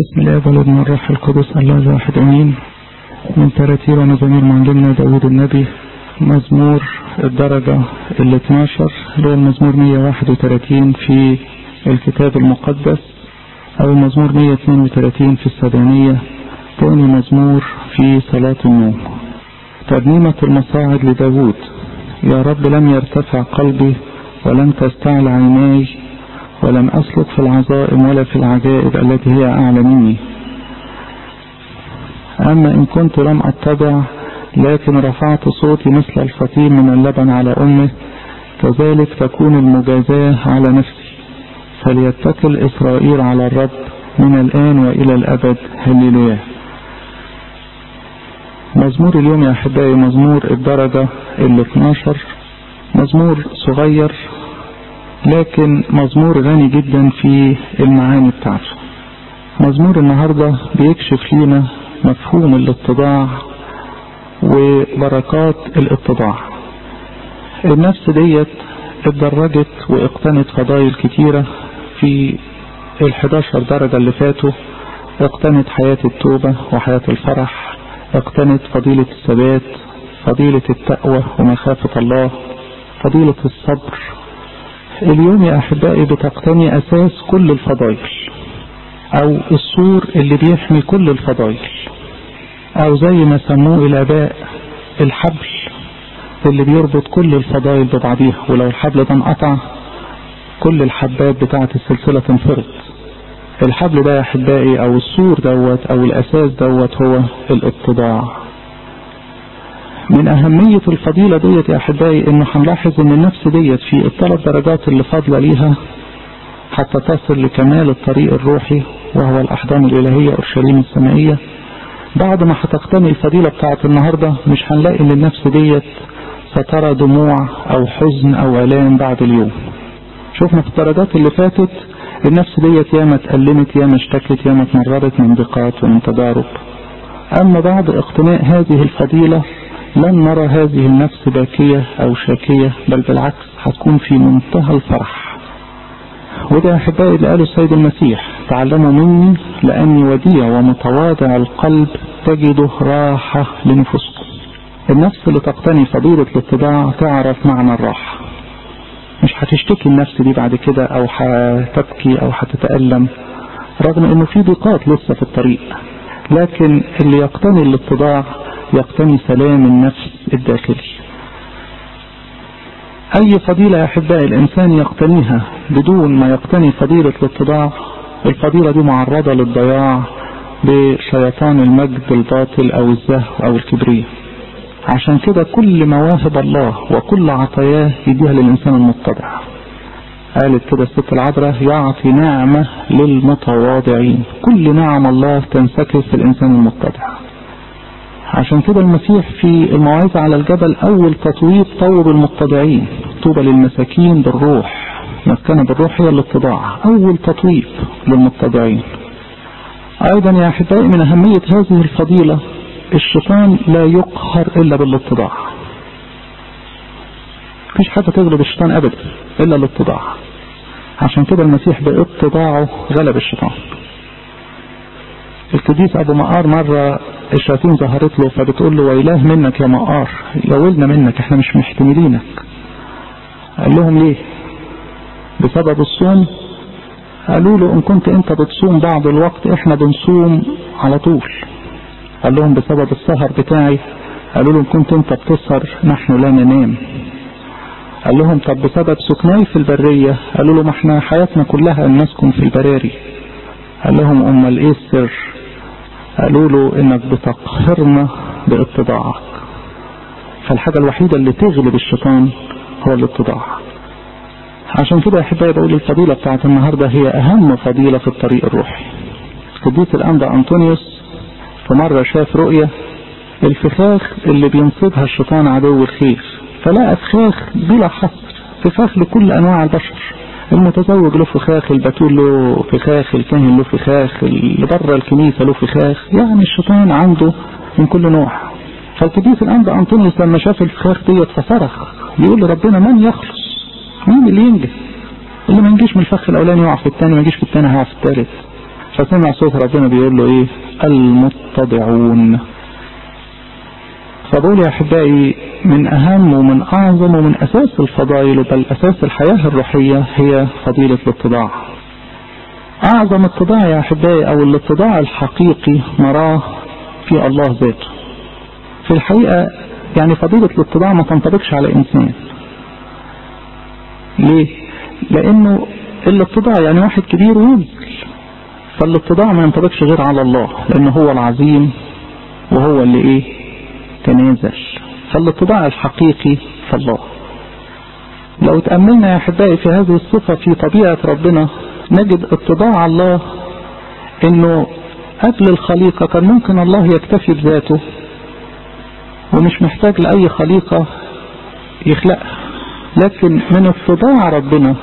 بسم الله والابن والروح القدس الله الواحد امين من تراتير ومزامير معلمنا داود النبي مزمور الدرجة ال 12 اللي هو المزمور 131 في الكتاب المقدس او المزمور 132 في السبعينية ثاني مزمور في صلاة النوم ترنيمة المصاعد لداود يا رب لم يرتفع قلبي ولم تستعل عيناي ولم أسلك في العظائم ولا في العجائب التي هي أعلى مني أما إن كنت لم أتبع لكن رفعت صوتي مثل الفطيم من اللبن على أمه كذلك تكون المجازاة على نفسي فليتكل إسرائيل على الرب من الآن وإلى الأبد هللويا مزمور اليوم يا أحبائي مزمور الدرجة ال 12 مزمور صغير لكن مزمور غني جدا في المعاني بتاعته مزمور النهاردة بيكشف لنا مفهوم الاتضاع وبركات الاتضاع النفس ديت اتدرجت واقتنت فضائل كتيرة في ال11 درجة اللي فاتوا اقتنت حياة التوبة وحياة الفرح اقتنت فضيلة الثبات فضيلة التقوى ومخافة الله فضيلة الصبر اليوم يا أحبائي بتقتني أساس كل الفضائل أو السور اللي بيحمي كل الفضائل أو زي ما سموه الآباء الحبل اللي بيربط كل الفضائل ببعضيها ولو الحبل ده انقطع كل الحبات بتاعة السلسلة تنفرط الحبل ده يا أحبائي أو السور دوت أو الأساس دوت هو الاتضاع من أهمية الفضيلة ديت يا أحبائي إنه هنلاحظ إن النفس ديت في الثلاث درجات اللي فاضلة ليها حتى تصل لكمال الطريق الروحي وهو الأحضان الإلهية أورشليم السمائية بعد ما هتقتني الفضيلة بتاعت النهاردة مش هنلاقي إن النفس ديت سترى دموع أو حزن أو آلام بعد اليوم شفنا في الدرجات اللي فاتت النفس ديت ياما اتألمت ياما اشتكت ياما اتمررت من ضيقات ومن تجارب أما بعد اقتناء هذه الفضيلة لن نرى هذه النفس باكية أو شاكية بل بالعكس هتكون في منتهى الفرح وده أحبائي اللي قاله السيد المسيح تعلموا مني لأني وديع ومتواضع القلب تجده راحة لنفوسكم النفس اللي تقتني فضيلة الاتباع تعرف معنى الراحة مش هتشتكي النفس دي بعد كده أو هتبكي أو هتتألم رغم انه في ضيقات لسه في الطريق لكن اللي يقتني الاتضاع يقتني سلام النفس الداخلي اي فضيلة يا احبائي الانسان يقتنيها بدون ما يقتني فضيلة الاتضاع الفضيلة دي معرضة للضياع بشيطان المجد الباطل او الزهو او الكبرياء عشان كده كل مواهب الله وكل عطاياه يديها للانسان المتضع قالت كده الست العذراء يعطي نعمة للمتواضعين كل نعم الله تنسكب في الانسان المتضع عشان كده المسيح في الموعظة على الجبل أول تطويب طوب المتضعين طوبى للمساكين بالروح مسكنة بالروح هي الاتضاع أول تطويب للمتضعين أيضا يا أحبائي من أهمية هذه الفضيلة الشيطان لا يقهر إلا بالاتضاع مفيش حاجة تغلب الشيطان أبدا إلا الاتضاع عشان كده المسيح باتضاعه غلب الشيطان القديس ابو مقار مرة الشياطين ظهرت له فبتقول له ويلاه منك يا مقار يولنا منك احنا مش محتملينك قال لهم ليه بسبب الصوم قالوا له ان كنت انت بتصوم بعض الوقت احنا بنصوم على طول قال لهم بسبب السهر بتاعي قالوا له ان كنت انت بتسهر نحن لا ننام قال لهم طب بسبب سكناي في البرية قالوا له ما احنا حياتنا كلها ان نسكن في البراري قال لهم امال ايه السر قالوا له انك بتقهرنا باتضاعك فالحاجة الوحيدة اللي تغلب الشيطان هو الاتضاع عشان كده يا احبائي بقول الفضيلة بتاعت النهاردة هي اهم فضيلة في الطريق الروحي قديس الانبا انطونيوس في مرة شاف رؤية الفخاخ اللي بينصبها الشيطان عدو الخير فلقى فخاخ بلا حصر فخاخ لكل انواع البشر المتزوج له فخاخ البتول له فخاخ الكاهن له فخاخ اللي بره الكنيسة له فخاخ يعني الشيطان عنده من كل نوع فالقديس الأنبا أنطونيوس لما شاف الفخاخ ديت فصرخ بيقول لربنا من يخلص مين اللي ينجح اللي ما ينجيش من الفخ الأولاني يقع في الثاني ما يجيش في الثاني هيقع في الثالث فسمع صوت ربنا بيقول له ايه المتضعون فبقول يا احبائي من اهم ومن اعظم ومن اساس الفضائل بل اساس الحياة الروحية هي فضيلة الاتضاع اعظم اتضاع يا احبائي او الاتضاع الحقيقي نراه في الله ذاته في الحقيقة يعني فضيلة الاتضاع ما تنطبقش على انسان ليه لانه الاتضاع يعني واحد كبير وينزل فالاتضاع ما ينطبقش غير على الله لانه هو العظيم وهو اللي ايه تنازل فالاتضاع الحقيقي في الله لو تأملنا يا أحبائي في هذه الصفة في طبيعة ربنا نجد اتضاع الله انه قبل الخليقة كان ممكن الله يكتفي بذاته ومش محتاج لأي خليقة يخلقها لكن من اتضاع ربنا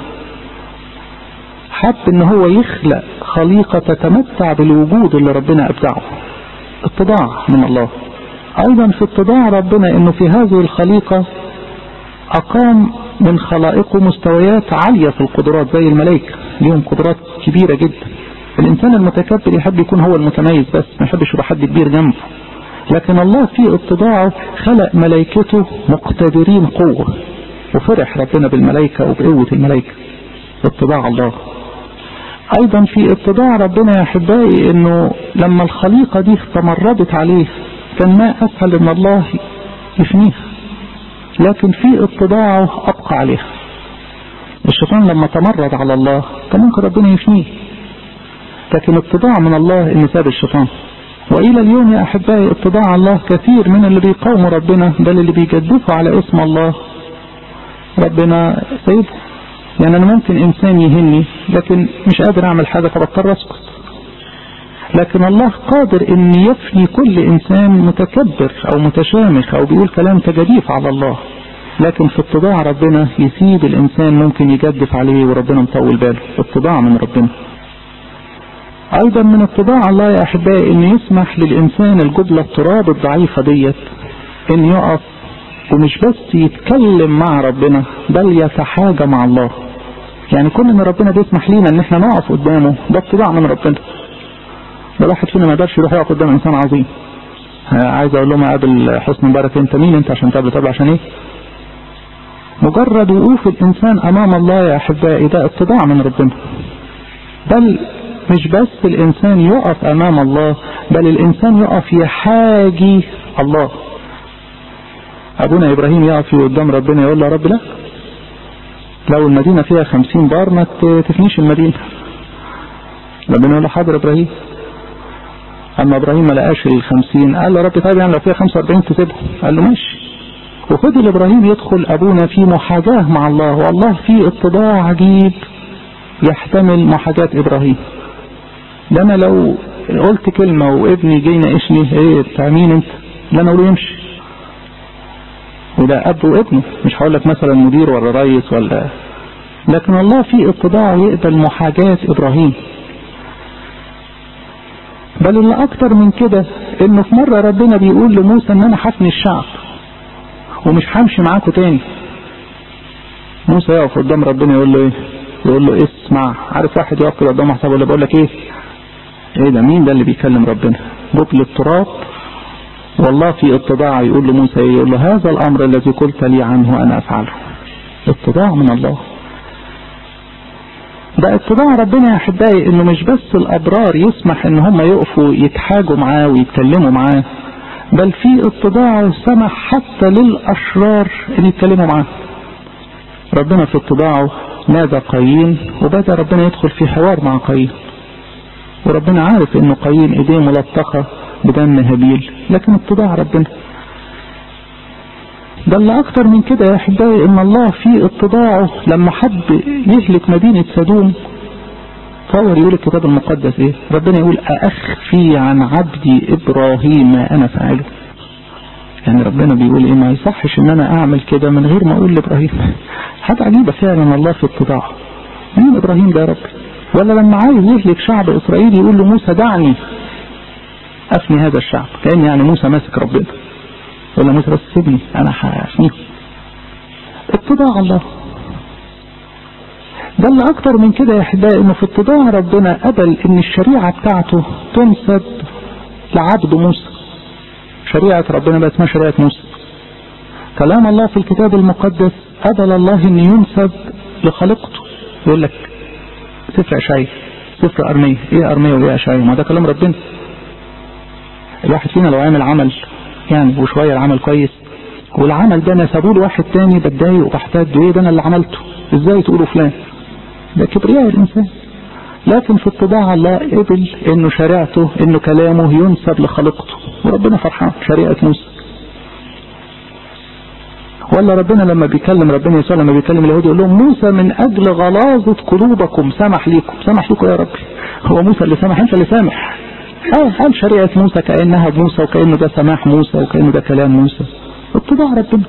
حب ان هو يخلق خليقة تتمتع بالوجود اللي ربنا ابدعه اتضاع من الله ايضا في اتضاع ربنا انه في هذه الخليقة اقام من خلائقه مستويات عالية في القدرات زي الملائكة ليهم قدرات كبيرة جدا الانسان المتكبر يحب يكون هو المتميز بس ما يحبش يبقى حد كبير جنبه لكن الله في اتضاعه خلق ملائكته مقتدرين قوة وفرح ربنا بالملائكة وبقوة الملائكة اتضاع الله ايضا في اتضاع ربنا يا احبائي انه لما الخليقة دي تمردت عليه كان ما اسهل ان الله يفنيها لكن في اتضاعه ابقى عليها الشيطان لما تمرد على الله كان ممكن ربنا يفنيه لكن اتضاع من الله ان ساب الشيطان والى اليوم يا احبائي اتضاع الله كثير من اللي بيقاوموا ربنا بل اللي بيجدفوا على اسم الله ربنا سيبه يعني انا ممكن انسان يهني لكن مش قادر اعمل حاجة فبضطر اسكت لكن الله قادر ان يفني كل انسان متكبر او متشامخ او بيقول كلام تجديف على الله لكن في اتضاع ربنا يسيب الانسان ممكن يجدف عليه وربنا مطول باله اتضاع من ربنا ايضا من اتضاع الله يا احبائي ان يسمح للانسان الجبلة التراب الضعيفة ديت ان يقف ومش بس يتكلم مع ربنا بل يتحاجى مع الله يعني كل ان ربنا بيسمح لينا ان احنا نقف قدامه ده اتباع من ربنا ده الواحد فينا ما يقدرش يروح يقف قدام انسان عظيم عايز اقول لهم قابل حسن مبارك انت مين انت عشان تقابل طب عشان ايه مجرد وقوف الانسان امام الله يا احبائي ده اتباع من ربنا بل مش بس الانسان يقف امام الله بل الانسان يقف يحاجي الله ابونا ابراهيم يقف قدام ربنا يقول له يا رب لا لو المدينة فيها خمسين بار ما تفنيش المدينة ربنا يقول له حاضر ابراهيم اما ابراهيم ما لقاش الخمسين قال له يا رب طيب يعني لو فيها خمسة واربعين تسيبهم قال له ماشي وفضل ابراهيم يدخل ابونا في محاجاة مع الله والله في اتضاع عجيب يحتمل محاجاة ابراهيم ده انا لو قلت كلمة وابني جاي يناقشني ايه بتاع مين انت لا انا اقول يمشي وده اب وابنه مش هقول لك مثلا مدير ولا رئيس ولا لكن الله في اتضاع يقبل محاجاة ابراهيم بل اللي اكتر من كده انه في مرة ربنا بيقول لموسى ان انا حفني الشعب ومش همشي معاكم تاني موسى يقف قدام ربنا يقول له ايه يقول له اسمع عارف واحد يقف كده قدام حسابه اللي بقول لك ايه ايه ده مين ده اللي بيكلم ربنا جبل التراب والله في اتضاع يقول لموسى ايه يقول له هذا الامر الذي قلت لي عنه انا افعله اتضاع من الله ده اتضاع ربنا يا احبائي انه مش بس الابرار يسمح ان هم يقفوا يتحاجوا معاه ويتكلموا معاه بل في اتضاع سمح حتى للاشرار ان يتكلموا معاه ربنا في اتضاعه نادى قايين وبدأ ربنا يدخل في حوار مع قايين وربنا عارف انه قايين ايديه ملطخة بدم هابيل لكن اتضاع ربنا ده اللي اكتر من كده يا احبائي ان الله في اتضاعه لما حب يهلك مدينة سدوم تصور يقول الكتاب المقدس ايه ربنا يقول اخفي عن عبدي ابراهيم ما انا فاعله يعني ربنا بيقول ايه ما يصحش ان انا اعمل كده من غير ما اقول لابراهيم حاجة عجيبة فعلا الله في اتضاعه مين ابراهيم ده يا رب ولا لما عايز يهلك شعب اسرائيل يقول له موسى دعني افني هذا الشعب كأن يعني موسى ماسك ربنا ولا موسى بس سيبني انا هفنيه اتضاع الله ده اللي اكتر من كده يا احبائي انه في اتضاع ربنا قبل ان الشريعة بتاعته تنسب لعبد موسى شريعة ربنا بقى اسمها شريعة موسى كلام الله في الكتاب المقدس قبل الله ان ينسب لخلقته يقول لك سفر اشعياء سفر ارمية ايه ارمية وايه اشعياء ما ده كلام ربنا الواحد فينا لو عمل عمل يعني وشوية العمل كويس والعمل ده نسبوه لواحد تاني بتضايق وبحتاج ايه ده انا اللي عملته ازاي تقولوا فلان ده كبرياء الانسان لكن في اتباع الله قبل انه شريعته انه كلامه ينسب لخلقته وربنا فرحان شريعة موسى ولا ربنا لما بيكلم ربنا يسوع لما بيكلم اليهود يقول لهم موسى من اجل غلاظة قلوبكم سمح ليكم سمح ليكم يا رب هو موسى اللي سمح انت اللي سامح اه قال شريعة موسى كأنها بموسى وكأنه ده سماح موسى وكأنه ده كلام موسى اتباع ربنا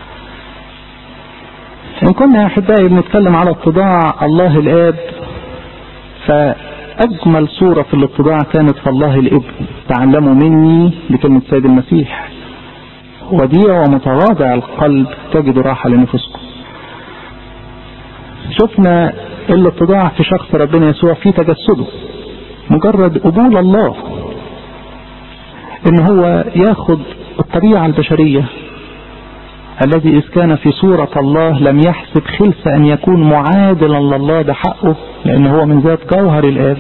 إن كنا يا أحبائي بنتكلم على اتباع الله الآب فأجمل صورة في الاتباع كانت في الله الابن تعلموا مني بكلمة سيد المسيح وديع ومتواضع القلب تجد راحة لنفسكم شفنا الاتضاع في شخص ربنا يسوع في تجسده مجرد قبول الله ان هو ياخد الطبيعة البشرية الذي إذ كان في صورة الله لم يحسب خلس أن يكون معادلا لله بحقه لأن هو من ذات جوهر الآب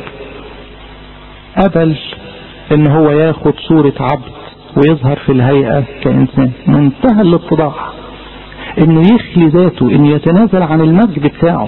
قبل أن هو ياخد صورة عبد ويظهر في الهيئة كإنسان منتهى الاتضاع أنه يخلي ذاته أنه يتنازل عن المجد بتاعه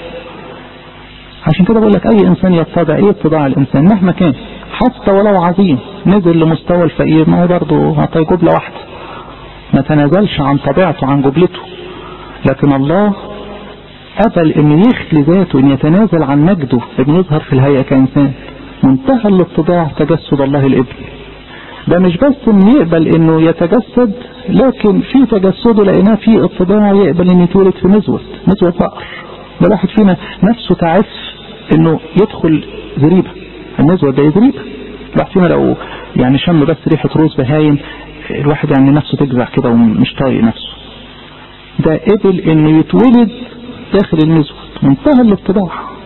عشان كده بقول لك أي إنسان يتضع إيه اتضاع الإنسان مهما كان حتى ولو عظيم نزل لمستوى الفقير ما هو برضه هتلاقي جبلة واحدة ما تنازلش عن طبيعته عن جبلته لكن الله قبل ان يخلي ذاته ان يتنازل عن مجده ان يظهر في الهيئة كإنسان منتهى الاتضاع تجسد الله الابن ده مش بس ان يقبل انه يتجسد لكن في تجسده لقيناه في اتضاع يقبل ان يتولد في مزود مزود بقر ده الواحد فينا نفسه تعف انه يدخل زريبة المزود ده زريبة الواحد فينا لو يعني شم بس ريحة روز بهايم الواحد يعني نفسه تجزع كده ومش طايق نفسه ده قبل انه يتولد داخل المزود منتهى الاتضاع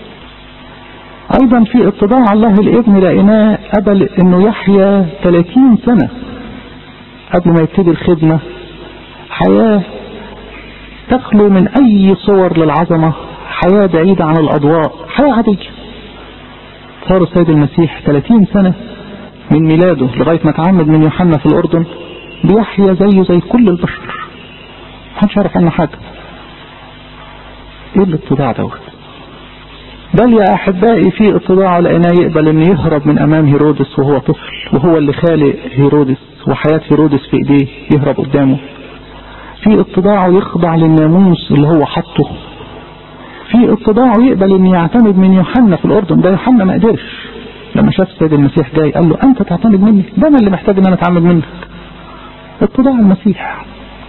ايضا في اتضاع الله الابن لقيناه قبل انه يحيا 30 سنة قبل ما يبتدي الخدمة حياة تخلو من اي صور للعظمة حياة بعيدة عن الاضواء حياة عادية صار السيد المسيح 30 سنة من ميلاده لغاية ما تعمد من يوحنا في الأردن بيحيا زيه زي كل البشر محدش يعرف عنه حاجة ايه الاتضاع دوت بل يا احبائي في اتضاع لقيناه يقبل ان يهرب من امام هيرودس وهو طفل وهو اللي خالق هيرودس وحياة هيرودس في ايديه يهرب قدامه في اتضاعه يخضع للناموس اللي هو حطه في اتضاعه يقبل ان يعتمد من يوحنا في الاردن ده يوحنا ما قدرش لما شاف السيد المسيح جاي قال له انت تعتمد مني ده انا اللي محتاج ان انا اتعمد منك اتضاع المسيح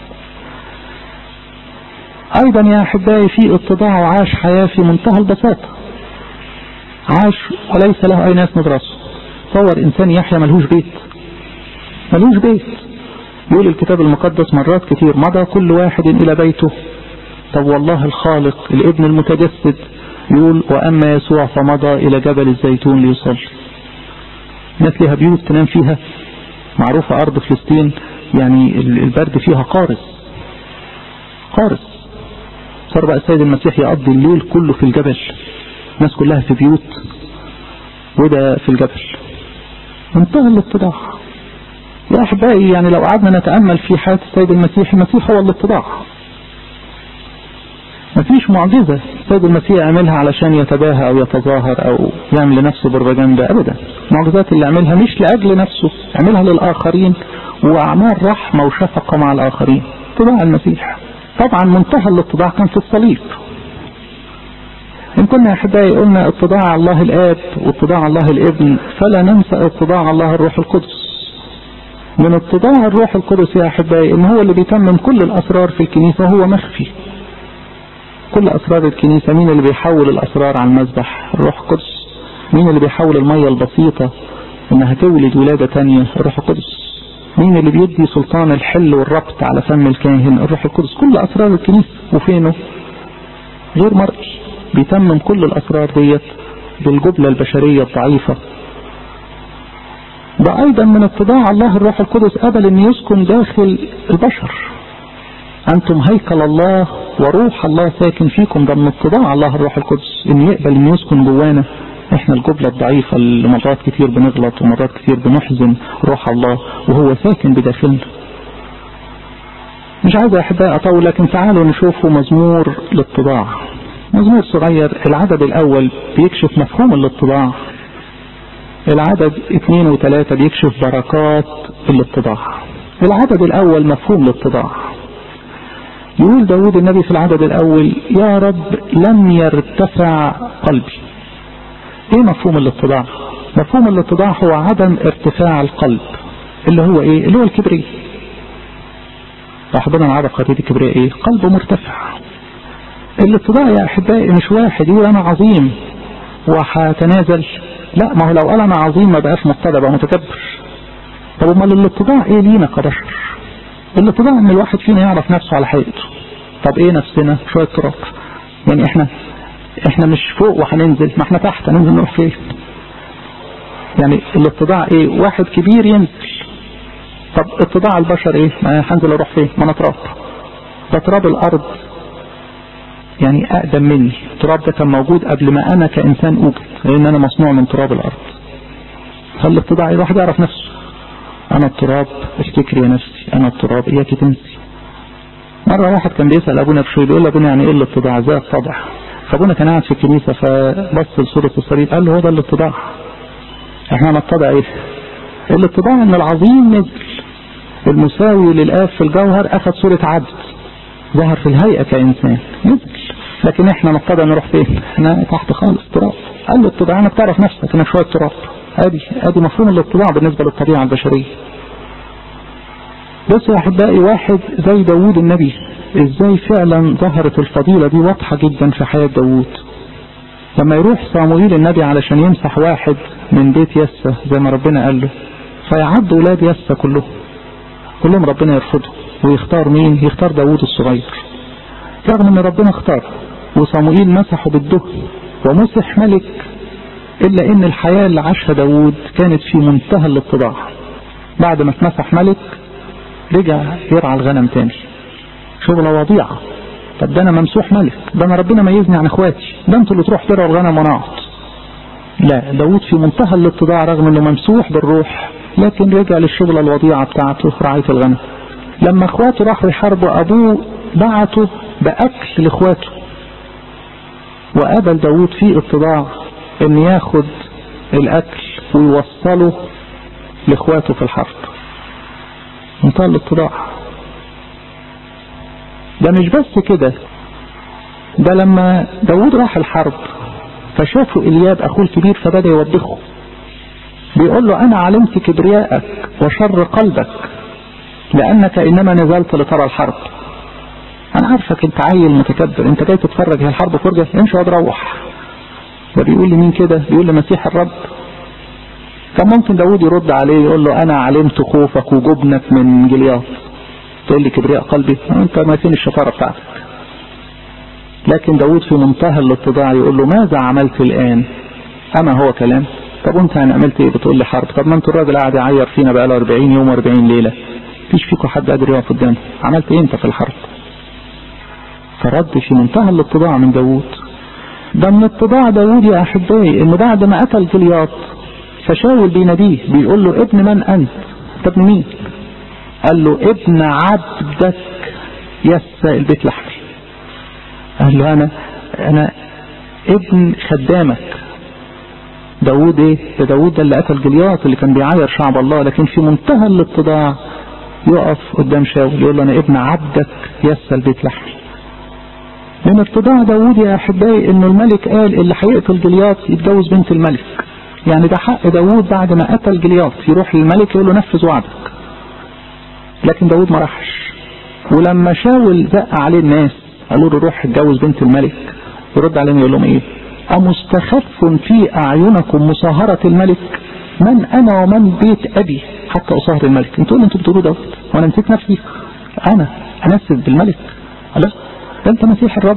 ايضا يا احبائي في اتضاع وعاش حياة في منتهى البساطة عاش وليس له اي ناس مدرسه تصور انسان يحيا ملهوش بيت ملهوش بيت يقول الكتاب المقدس مرات كتير مضى كل واحد الى بيته طب والله الخالق الابن المتجسد يقول واما يسوع فمضى الى جبل الزيتون ليصلي ناس لها بيوت تنام فيها معروفة ارض فلسطين يعني البرد فيها قارس قارس صار بقى السيد المسيح يقضي الليل كله في الجبل الناس كلها في بيوت وده في الجبل منتهى الاتضاع يا احبائي يعني لو قعدنا نتأمل في حياة السيد المسيح المسيح هو الاتضاع مفيش معجزة السيد المسيح عملها علشان يتباهى او يتظاهر او يعمل لنفسه بروباجندا ابدا المعجزات اللي عملها مش لاجل نفسه عملها للاخرين واعمال رحمة وشفقة مع الاخرين اتباع المسيح طبعا منتهى الاتضاع كان في الصليب إن كنا أحبائي قلنا اتضاع الله الآب واتضاع الله الابن فلا ننسى اتضاع الله الروح القدس من اتضاع الروح القدس يا أحبائي إن هو اللي بيتمم كل الأسرار في الكنيسة هو مخفي كل أسرار الكنيسة مين اللي بيحول الأسرار على المذبح الروح القدس مين اللي بيحول المية البسيطة إنها تولد ولادة تانية الروح القدس مين اللي بيدي سلطان الحل والربط على فم الكاهن الروح القدس كل أسرار الكنيسة وفينه غير مرئي بيتمم كل الأسرار ديت بالجبلة البشرية الضعيفة ده أيضا من اتباع الله الروح القدس قبل أن يسكن داخل البشر أنتم هيكل الله وروح الله ساكن فيكم ده من اتباع الله الروح القدس أن يقبل أن يسكن جوانا احنا الجبلة الضعيفة اللي مرات كتير بنغلط ومرات كتير بنحزن روح الله وهو ساكن بداخلنا مش عايز يا احبائي اطول لكن تعالوا نشوفوا مزمور الاتباع مزمور صغير العدد الاول بيكشف مفهوم الاتباع العدد اثنين وثلاثة بيكشف بركات الاتباع العدد الاول مفهوم الاتباع يقول داود النبي في العدد الاول يا رب لم يرتفع قلبي ايه مفهوم الاتباع مفهوم الاتباع هو عدم ارتفاع القلب اللي هو ايه اللي هو الكبرياء ربنا عرف خطية الكبرياء ايه قلبه مرتفع الاتباع يا احبائي مش واحد يقول انا عظيم وهتنازل لا ما هو لو قال انا عظيم ما بقاش متبع بقى متكبر طب امال الاتباع ايه لينا كبشر الاتباع ان الواحد فينا يعرف نفسه على حقيقته طب ايه نفسنا شوية تراب يعني احنا احنا مش فوق وهننزل ما احنا تحت هننزل نروح فين يعني الاتباع ايه واحد كبير ينزل طب اتباع البشر ايه ما هنزل اروح فين ما انا تراب ده تراب الارض يعني اقدم مني التراب ده كان موجود قبل ما انا كانسان اوجد لان انا مصنوع من تراب الارض فالاتباع الواحد يعرف نفسه انا التراب افتكري يا نفسي انا التراب اياك تنسي مرة واحد كان بيسأل ابونا بشوي بيقول له ابونا يعني ايه الاتباع ازاي الطبع فابونا كان قاعد في الكنيسة فبص لصورة الصليب قال له هو ده الاتباع احنا هنتبع ايه الاتباع ان العظيم نزل المساوي للآب في الجوهر اخذ صورة عبد ظهر في الهيئة كإنسان نزل لكن احنا نتبع نروح فين احنا تحت خالص تراب قال له اتباع انك تعرف نفسك انك شوية تراب ادي ادي مفهوم الاتباع بالنسبة للطبيعة البشرية بصوا يا احبائي واحد زي داوود النبي ازاي فعلا ظهرت الفضيلة دي واضحة جدا في حياة داوود لما يروح صاموئيل النبي علشان يمسح واحد من بيت يسة زي ما ربنا قال له فيعد ولاد يسة كلهم كلهم ربنا يرفضه ويختار مين يختار داوود الصغير رغم ان ربنا اختار وصاموئيل مسحه بالدهن ومسح ملك الا ان الحياة اللي عاشها داوود كانت في منتهى الاتباع بعد ما اتمسح ملك رجع يرعى الغنم تاني شغلة وضيعة طب ده انا ممسوح ملك ده انا ربنا ميزني عن اخواتي ده انتوا اللي تروح ترعوا الغنم وانا اقعد لا داوود في منتهى الاتباع رغم انه ممسوح بالروح لكن رجع للشغلة الوضيعة بتاعته رعاية الغنم لما اخواته راحوا يحاربوا ابوه بعته باكل لاخواته وقابل داوود في اتباع ان ياخد الاكل ويوصله لاخواته في الحرب منتهى الاتباع ده مش بس كده ده لما داود راح الحرب فشافوا إلياب أخوه الكبير فبدأ يوبخه بيقول له أنا علمت كبرياءك وشر قلبك لأنك إنما نزلت لترى الحرب أنا عارفك أنت عيل متكبر أنت جاي تتفرج هي الحرب فرجة امشي وتروح فبيقول لي مين كده بيقول لي مسيح الرب كان ممكن داود يرد عليه يقول له أنا علمت خوفك وجبنك من جلياط تقول لي كبرياء قلبي أنت ما فين الشطارة بتاعتك لكن داود في منتهى الاتضاع يقول له ماذا عملت الآن أما هو كلام طب أنت أنا عملت إيه بتقول لي حرب طب ما أنتوا الراجل قاعد يعير فينا بقى له 40 يوم و40 ليلة فيش فيكم حد قادر يقف قدامه عملت إيه أنت في الحرب فرد في منتهى الاتضاع من داود ده من اتضاع داود يا أحبائي إنه بعد ما قتل جلياط فشاول بيناديه بيقول له ابن من أنت أنت ابن مين قال له ابن عبدك يسا البيت لحمي قال له أنا أنا ابن خدامك داود ايه ده داود ده اللي قتل جلياط اللي كان بيعاير شعب الله لكن في منتهى الاتضاع يقف قدام شاول يقول له انا ابن عبدك يسا البيت لحمي من اتضاع داود يا احبائي انه الملك قال اللي هيقتل جلياط يتجوز بنت الملك يعني ده حق داود بعد ما قتل جلياط يروح للملك يقول له نفذ وعدك لكن داود ما راحش ولما شاول زق عليه الناس قالوا له روح اتجوز بنت الملك يرد عليهم يقول لهم ايه أمستخف في أعينكم مصاهرة الملك من أنا ومن بيت أبي حتى أصاهر الملك انتوا انتوا بتقولوا دوت وأنا نسيت نفسي أنا أنسب بالملك لا ده أنت مسيح الرب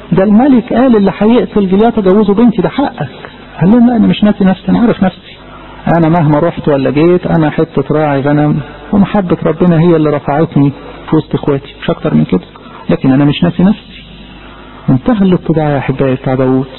ده الملك قال اللي هيقتل جليات اجوزه بنتي ده حقك قال لهم لا انا مش ناسي نفسي انا عارف نفسي انا مهما رحت ولا جيت انا حته راعي غنم ومحبه ربنا هي اللي رفعتني في وسط اخواتي مش اكتر من كده لكن انا مش ناسي نفسي انتهى الاتباع يا احبائي بتاع داوود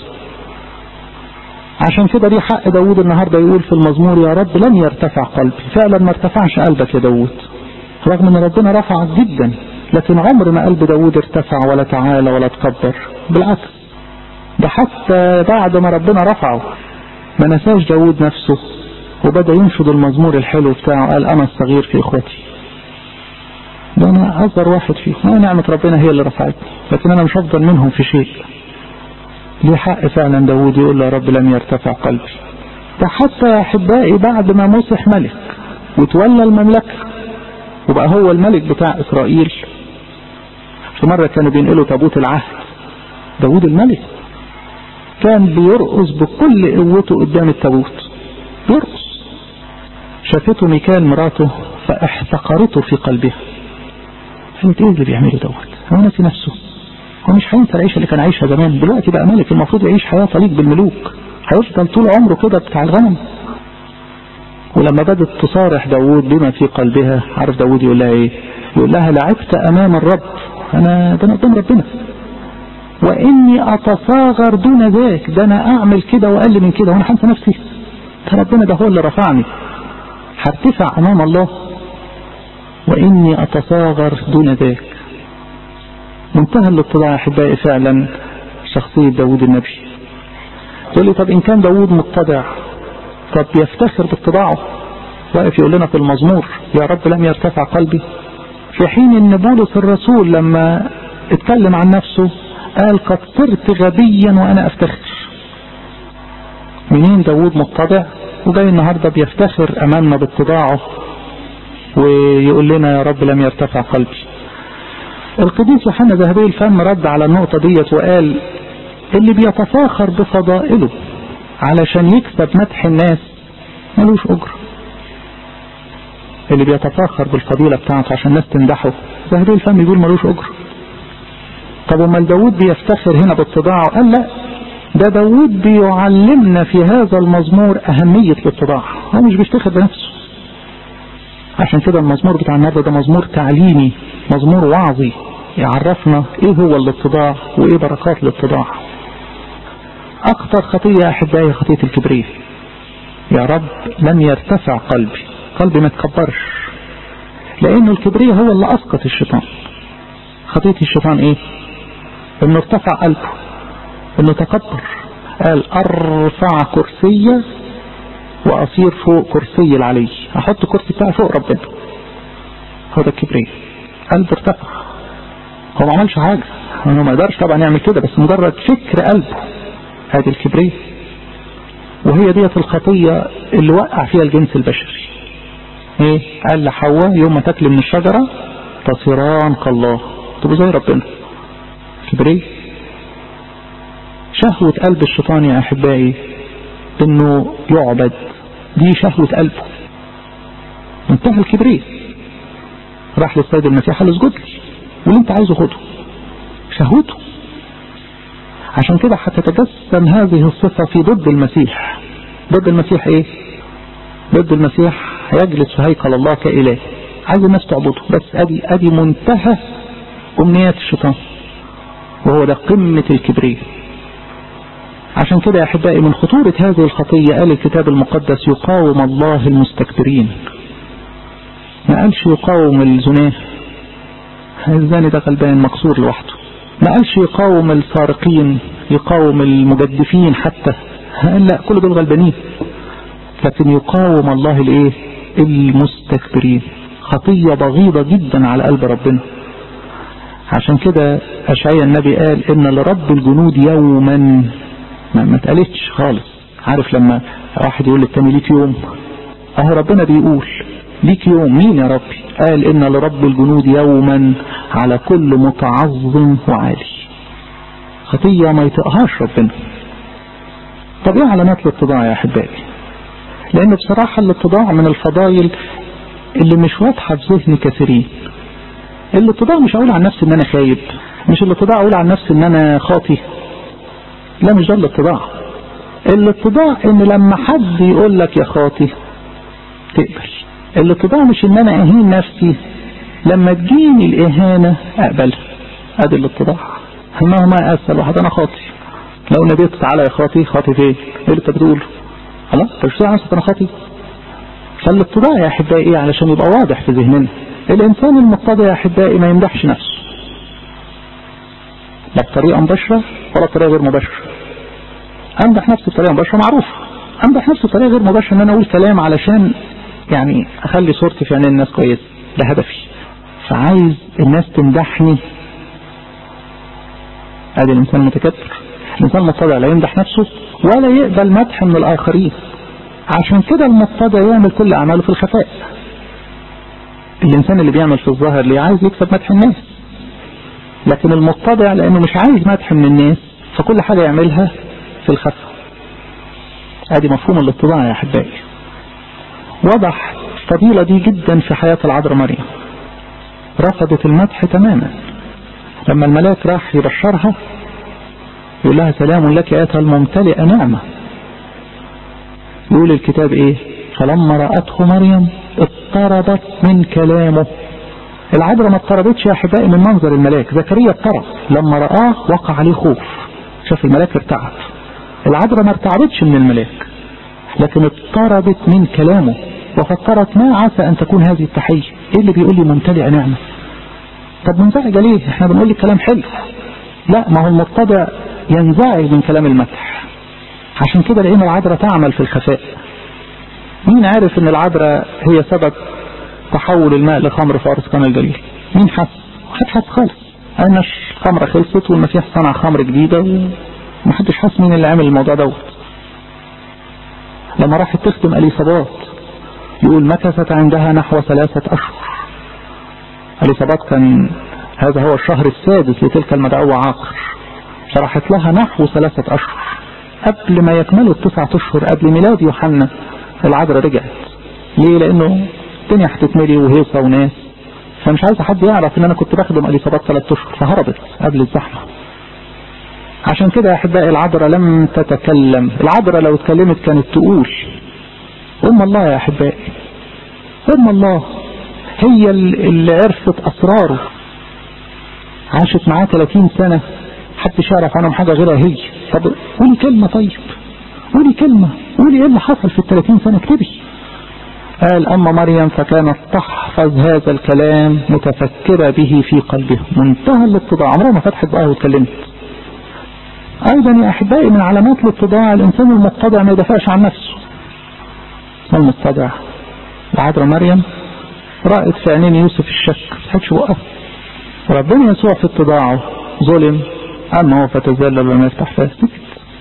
عشان كده دي حق داوود النهارده يقول في المزمور يا رب لم يرتفع قلبي فعلا ما ارتفعش قلبك يا داوود رغم ان ربنا رفعك جدا لكن عمر ما قلب داوود ارتفع ولا تعالى ولا تكبر بالعكس ده حتى بعد ما ربنا رفعه ما نساش داوود نفسه وبدأ ينشد المزمور الحلو بتاعه قال أنا الصغير في إخوتي ده أنا أصغر واحد فيهم أنا نعمة ربنا هي اللي رفعتني لكن أنا مش أفضل منهم في شيء ليه حق فعلا داوود يقول له يا رب لم يرتفع قلبي ده حتى يا أحبائي بعد ما مسح ملك وتولى المملكة وبقى هو الملك بتاع إسرائيل في مرة كانوا بينقلوا تابوت العهد داوود الملك كان بيرقص بكل قوته قدام التابوت بيرقص شافته ميكال مراته فاحتقرته في قلبها قالت ايه اللي بيعمله دوت هو ناسي نفسه هو مش هينسى العيشه اللي كان عايشها زمان دلوقتي بقى ملك المفروض يعيش حياه تليق بالملوك هيفضل طول عمره كده بتاع الغنم ولما بدت تصارح داوود بما في قلبها عارف داوود يقول لها ايه يقول لها لعبت امام الرب انا ده انا قدام ربنا واني اتصاغر دون ذاك ده انا اعمل كده واقل من كده وانا هنسى نفسي ده ربنا ده هو اللي رفعني هرتفع امام الله واني اتصاغر دون ذاك منتهى الاتضاع احبائي فعلا شخصية داود النبي تقول لي طب ان كان داود متضع طب يفتخر باتضاعه واقف يقول لنا في المزمور يا رب لم يرتفع قلبي في حين ان بولس الرسول لما اتكلم عن نفسه قال قد صرت غبيا وانا افتخر منين داود متضع وجاي النهاردة بيفتخر امامنا باتضاعه ويقول لنا يا رب لم يرتفع قلبي القديس يوحنا ذهبي الفم رد على النقطة ديت وقال اللي بيتفاخر بفضائله علشان يكسب مدح الناس ملوش أجر اللي بيتفاخر بالفضيلة بتاعته عشان الناس تمدحه ذهبي الفم يقول ملوش أجر طب امال داود بيفتخر هنا باتضاعه قال لا ده داود بيعلمنا في هذا المزمور أهمية الاتضاع هو مش بيفتخر بنفسه عشان كده المزمور بتاع النهارده ده مزمور تعليمي مزمور وعظي يعرفنا ايه هو الاتضاع وايه بركات الاتضاع اكتر خطية يا احبائي خطية الكبرياء يا رب لم يرتفع قلبي قلبي ما تكبرش لانه الكبرياء هو اللي اسقط الشيطان خطية الشيطان ايه انه ارتفع قلبه انه تكبر قال ارفع كرسي واصير فوق كرسي العلي احط كرسي بتاعي فوق ربنا هو ده الكبرياء قلبه ارتفع هو ما عملش حاجة هو ما يقدرش طبعا يعمل كده بس مجرد فكر قلبه هذه الكبرياء وهي ديت الخطية اللي وقع فيها الجنس البشري ايه قال لحواء يوم ما تاكل من الشجرة تصيران كالله تبقوا زي ربنا كبرياء شهوة قلب الشيطان يا احبائي انه يعبد دي شهوة قلبه منتهى الكبرياء راح للسيد المسيح قال اسجد لي واللي انت عايزه خده شهوته عشان كده هتتجسم هذه الصفة في ضد المسيح ضد المسيح ايه ضد المسيح هيجلس في هيكل الله كإله عايز الناس تعبده بس ادي ادي منتهى امنيات الشيطان وهو ده قمة الكبرياء عشان كده يا احبائي من خطورة هذه الخطية قال الكتاب المقدس يقاوم الله المستكبرين ما قالش يقاوم الزناه الزاني ده غلبان مكسور لوحده ما قالش يقاوم السارقين يقاوم المجدفين حتى لا كل دول غلبانين لكن يقاوم الله الايه المستكبرين خطية بغيضة جدا على قلب ربنا عشان كده أشعيا النبي قال إن لرب الجنود يوما ما, ما اتقالتش خالص عارف لما واحد يقول للتاني ليك يوم اهو ربنا بيقول ليك يوم مين يا ربي قال ان لرب الجنود يوما على كل متعظم وعالي خطية ما يطقهاش ربنا طب ايه علامات الاتضاع يا احبائي لان بصراحة الاتضاع من الفضائل اللي مش واضحة في ذهن كثيرين الاتضاع مش هقول عن نفسي ان انا خايب مش الاتضاع اقول عن نفسي ان انا خاطي لا مش ده الاتضاع الاتضاع ان لما حد يقول لك يا خاطي تقبل الاتضاع مش ان انا اهين نفسي لما تجيني الاهانة اقبلها ادي الاتضاع مهما اسأل واحد انا خاطي لو نبيت تعالى يا خاطي خاطي فين ايه اللي انت بتقوله خلاص مش نفسك انا خاطي فالاتضاع يا احبائي ايه علشان يبقى واضح في ذهننا الانسان المتضع يا احبائي ما يمدحش نفسه لا بطريقة مباشرة ولا بطريقة غير مباشرة امدح نفسي بطريقة مباشرة معروفة امدح نفسي بطريقة غير مباشرة ان انا اقول كلام علشان يعني اخلي صورتي في عين الناس كويسة ده هدفي فعايز الناس تمدحني ادي الانسان المتكبر الانسان المتضع لا يمدح نفسه ولا يقبل مدح من الاخرين عشان كده المتضع يعمل كل اعماله في الخفاء الانسان اللي بيعمل في الظاهر ليه عايز يكسب مدح الناس لكن المتضع لانه مش عايز مدح من الناس فكل حاجة يعملها في الخفاء ادي مفهوم الاتضاع يا احبائي وضح الفضيلة دي جدا في حياة العذراء مريم رفضت المدح تماما لما الملاك راح يبشرها يقول لها سلام لك ايتها الممتلئة نعمة يقول الكتاب ايه فلما رأته مريم اضطربت من كلامه العذراء ما اضطربتش يا احبائي من منظر الملاك زكريا اضطرب لما رآه وقع عليه خوف شاف الملاك ارتعب العذراء ما ارتعبتش من الملاك لكن اضطربت من كلامه وفكرت ما عسى ان تكون هذه التحية ايه اللي بيقول لي ممتلئة نعمة طب منزعجة ليه احنا بنقول لك كلام حلو لا ما هو المتضع ينزعج من كلام المدح عشان كده لقينا العذراء تعمل في الخفاء مين عارف ان العذراء هي سبب تحول الماء لخمر في أرض قناة الجليل مين حس محدش حس خالص قالنا الخمرة خلصت والمسيح صنع خمر جديدة ومحدش حس مين اللي عمل الموضوع دوت لما راحت تختم اليصابات يقول مكثت عندها نحو ثلاثة أشهر اليصابات كان هذا هو الشهر السادس لتلك المدعوة عاقر شرحت لها نحو ثلاثة أشهر قبل ما يكملوا التسعة أشهر قبل ميلاد يوحنا العذراء رجعت ليه لأنه الدنيا هتتملي وهيصة وناس فمش عايز حد يعرف ان انا كنت بخدم اليصابات ثلاث اشهر فهربت قبل الزحمة عشان كده يا احبائي العذراء لم تتكلم العذراء لو اتكلمت كانت تقول ام الله يا احبائي ام الله هي اللي عرفت اسراره عاشت معاه 30 سنة محدش يعرف عنهم حاجة غيرها هي طب قولي كلمة طيب قولي كلمة قولي ايه اللي حصل في ال 30 سنة اكتبي قال أما مريم فكانت تحفظ هذا الكلام متفكرة به في قلبها منتهى الاتضاع عمرها ما فتحت بقى واتكلمت أيضا يا أحبائي من علامات الاتضاع الإنسان المتضع ما يدافعش عن نفسه ما المتضع العذراء مريم رأت في عينين يوسف الشك ما فتحتش بقها ربنا يسوع في اتضاعه ظلم أما هو فتذلل وما يفتح فيها سكت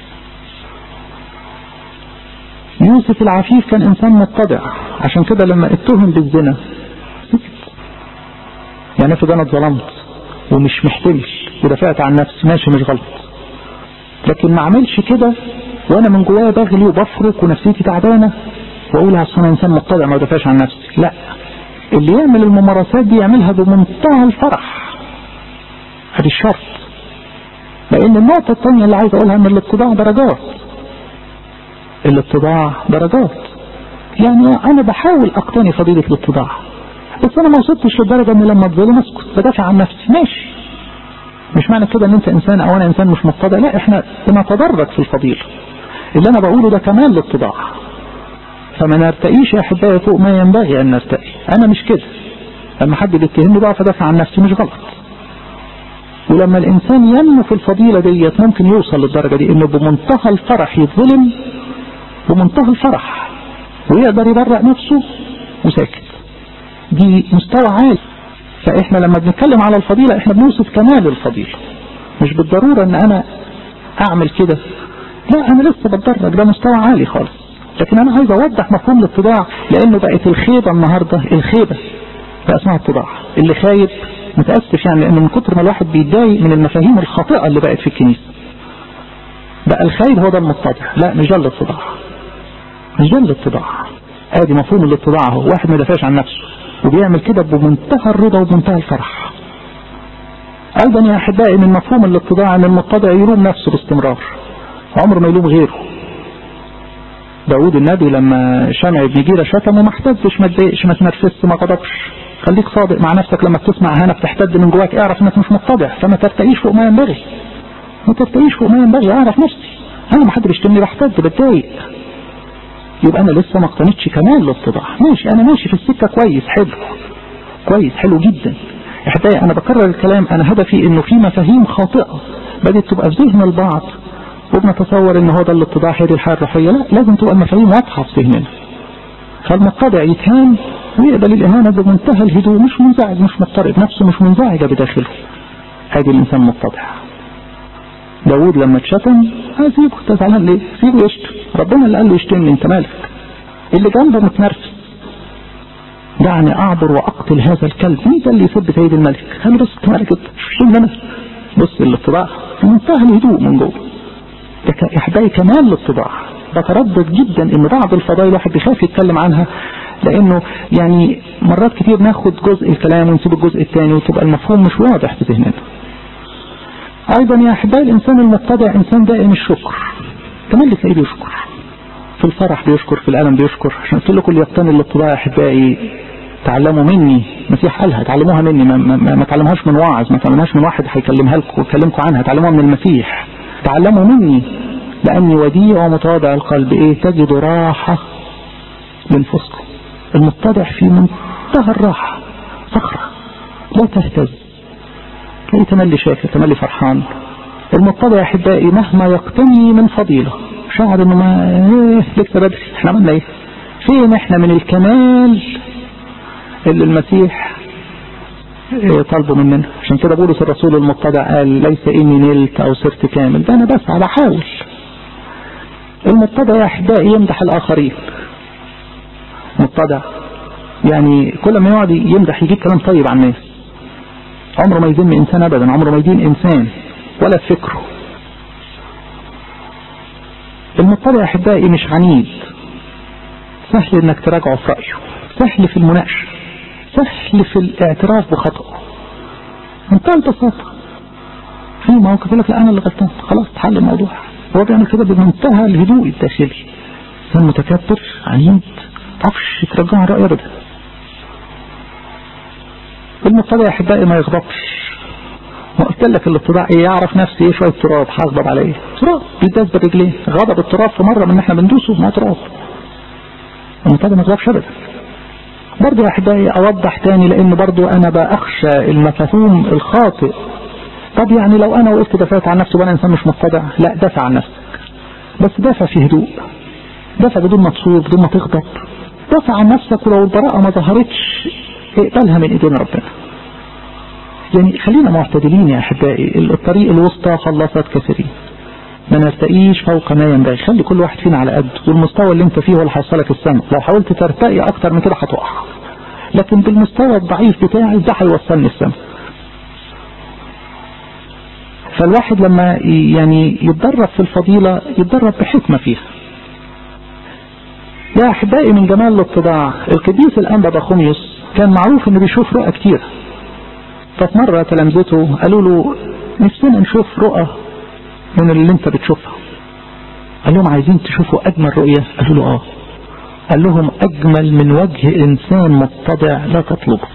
يوسف العفيف كان انسان متضع عشان كده لما اتهم بالزنا سكت يعني افرض انا اتظلمت ومش محتمل ودافعت عن نفسي ماشي مش غلط لكن ما اعملش كده وانا من جوايا بغلي وبفرق ونفسيتي تعبانه واقول اصل انا انسان متضع ما بدافعش عن نفسي لا اللي يعمل الممارسات دي يعملها بمنتهى الفرح ادي الشرط لان النقطه الثانيه اللي عايز اقولها ان الاتضاع درجات الاتضاع درجات يعني انا بحاول اقتني فضيلة الاتضاع بس انا ما وصلتش للدرجة ان لما اتظلم اسكت بدافع عن نفسي ماشي مش معنى كده ان انت انسان او انا انسان مش متضع لا احنا بنتدرج في الفضيلة اللي انا بقوله ده كمان الاتضاع فما نرتقيش يا احبائي فوق ما ينبغي ان نرتقي انا مش كده لما حد بيتهمني بقى فدافع عن نفسي مش غلط ولما الانسان ينمو في الفضيلة ديت ممكن يوصل للدرجة دي انه بمنتهى الفرح يتظلم بمنتهى الفرح ويقدر يبرأ نفسه وساكت دي مستوى عالي فاحنا لما بنتكلم على الفضيلة احنا بنوصف كمال الفضيلة مش بالضرورة ان انا اعمل كده لا انا لسه بتدرج ده مستوى عالي خالص لكن انا عايز اوضح مفهوم الاتضاع لانه بقت الخيبة النهاردة الخيبة بقى اسمها اتضاع اللي خايب متأسف يعني لانه من كتر ما الواحد بيتضايق من المفاهيم الخاطئة اللي بقت في الكنيسة بقى الخايب هو ده المتضع لا مش ده الاتضاع مش ده الاتضاع ادي مفهوم الاتضاع هو واحد ما يدافعش عن نفسه وبيعمل كده بمنتهى الرضا وبمنتهى الفرح ايضا يا احبائي من مفهوم الاتضاع ان المتضع يلوم نفسه باستمرار عمره ما يلوم غيره داود النبي لما شمع ابن جيرة شتمه ما احتدش ما اتضايقش ما تنرفزش ما غضبش خليك صادق مع نفسك لما بتسمع هنا بتحتد من جواك اعرف انك مش متضع فما ترتقيش فوق ما ينبغي ما ترتقيش فوق ما ينبغي اعرف نفسي انا ما حد بيشتمني بحتد بتضايق يبقى انا لسه ما اقتنيتش كمان الاتضاع ماشي انا ماشي في السكه كويس حلو كويس حلو جدا احبائي انا بكرر الكلام انا هدفي انه في مفاهيم خاطئه بدات تبقى في ذهن البعض وبنتصور ان هو ده الاتضاع هي دي الحياه الروحيه لا لازم تبقى المفاهيم واضحه في ذهننا فالمتضع يتهان ويقبل الاهانه بمنتهى الهدوء مش منزعج مش مضطرب نفسه مش منزعجه بداخله ادي الانسان متضع داود لما اتشتم سيبه انت زعلان ليه؟ سيبه يشتم ربنا اللي قال له يشتمني انت مالك اللي جنبه متنرفز دعني اعبر واقتل هذا الكلب مين ده اللي يسب سيد الملك خلي بس انت مالك انت مش انا بص الاتباع في منتهى الهدوء من جوه ده احبائي كمال الاتباع بتردد جدا ان بعض الفضائل الواحد بيخاف يتكلم عنها لانه يعني مرات كتير ناخد جزء الكلام ونسيب الجزء الثاني وتبقى المفهوم مش واضح في ذهننا ايضا يا احبائي الانسان المتضع انسان دائم الشكر كمان تلاقيه بيشكر في الفرح بيشكر في الالم بيشكر عشان قلت لكم يقتني الاتضاع يا احبائي تعلموا مني المسيح قالها تعلموها مني ما, ما, ما تعلموهاش من واعظ ما تعلموهاش من واحد هيكلمها لكم ويكلمكم عنها تعلموها من المسيح تعلموا مني لاني وديع ومتواضع القلب ايه تجد راحه لنفسكم المتضع في منتهى الراحه صخره لا تهتز تلاقيه تملي شاكر تملي فرحان المتضع يا احبائي مهما يقتني من فضيله شعر انه ما ايه لسه بدري احنا عملنا ايه فين احنا من الكمال اللي المسيح ايه طلبه مننا عشان كده بولس الرسول المتضع قال ليس اني نلت او صرت كامل ده انا بسعى بحاول المتضع يا احبائي يمدح الاخرين متضع يعني كل ما يقعد يمدح يجيب كلام طيب عن الناس عمره ما يذم انسان ابدا عمره ما يدين انسان ولا فكره المضطر يا احبائي مش عنيد سهل انك تراجعه في رايه سهل في المناقشه سهل في الاعتراف بخطأه منتهى البساطه في موقف يقول لك لا انا اللي غلطان خلاص اتحل الموضوع هو بيعمل كده بمنتهى الهدوء الداخلي انسان متكبر عنيد ما تعرفش ترجعه رأي ابدا المضطر يا احبائي ما يغضبش ما قلت لك الاتضاع ايه يعرف نفسه ايه شويه تراب هغضب على ايه تراب بيداس برجليه غضب التراب في مره من ان احنا بندوسه ما تراب المتابع ما يغضبش ابدا برضه يا احبائي اوضح تاني لان برضه انا بأخشى المفهوم الخاطئ طب يعني لو انا وقفت دافعت عن نفسي وانا انسان مش متضع لا دافع عن نفسك بس دافع في هدوء دافع بدون ما تصور بدون ما تغضب دافع عن نفسك ولو البراءة ما ظهرتش اقبلها من ايدين ربنا يعني خلينا معتدلين يا احبائي الطريق الوسطى خلصت كثيرين ما نرتقيش فوق ما ينبغي خلي كل واحد فينا على قد والمستوى اللي انت فيه هو اللي هيوصلك السما لو حاولت ترتقي اكتر من كده هتقع لكن بالمستوى الضعيف بتاعي ده هيوصلني السما فالواحد لما يعني يتدرب في الفضيلة يتدرب بحكمة فيها يا احبائي من جمال الاتضاع القديس الانبا بخوميوس كان معروف انه بيشوف رؤى كتير ففي مرة تلامذته قالوا له نفسنا نشوف رؤى من اللي انت بتشوفها قال لهم عايزين تشوفوا اجمل رؤية قالوا له اه قال لهم اجمل من وجه انسان متضع لا تطلبه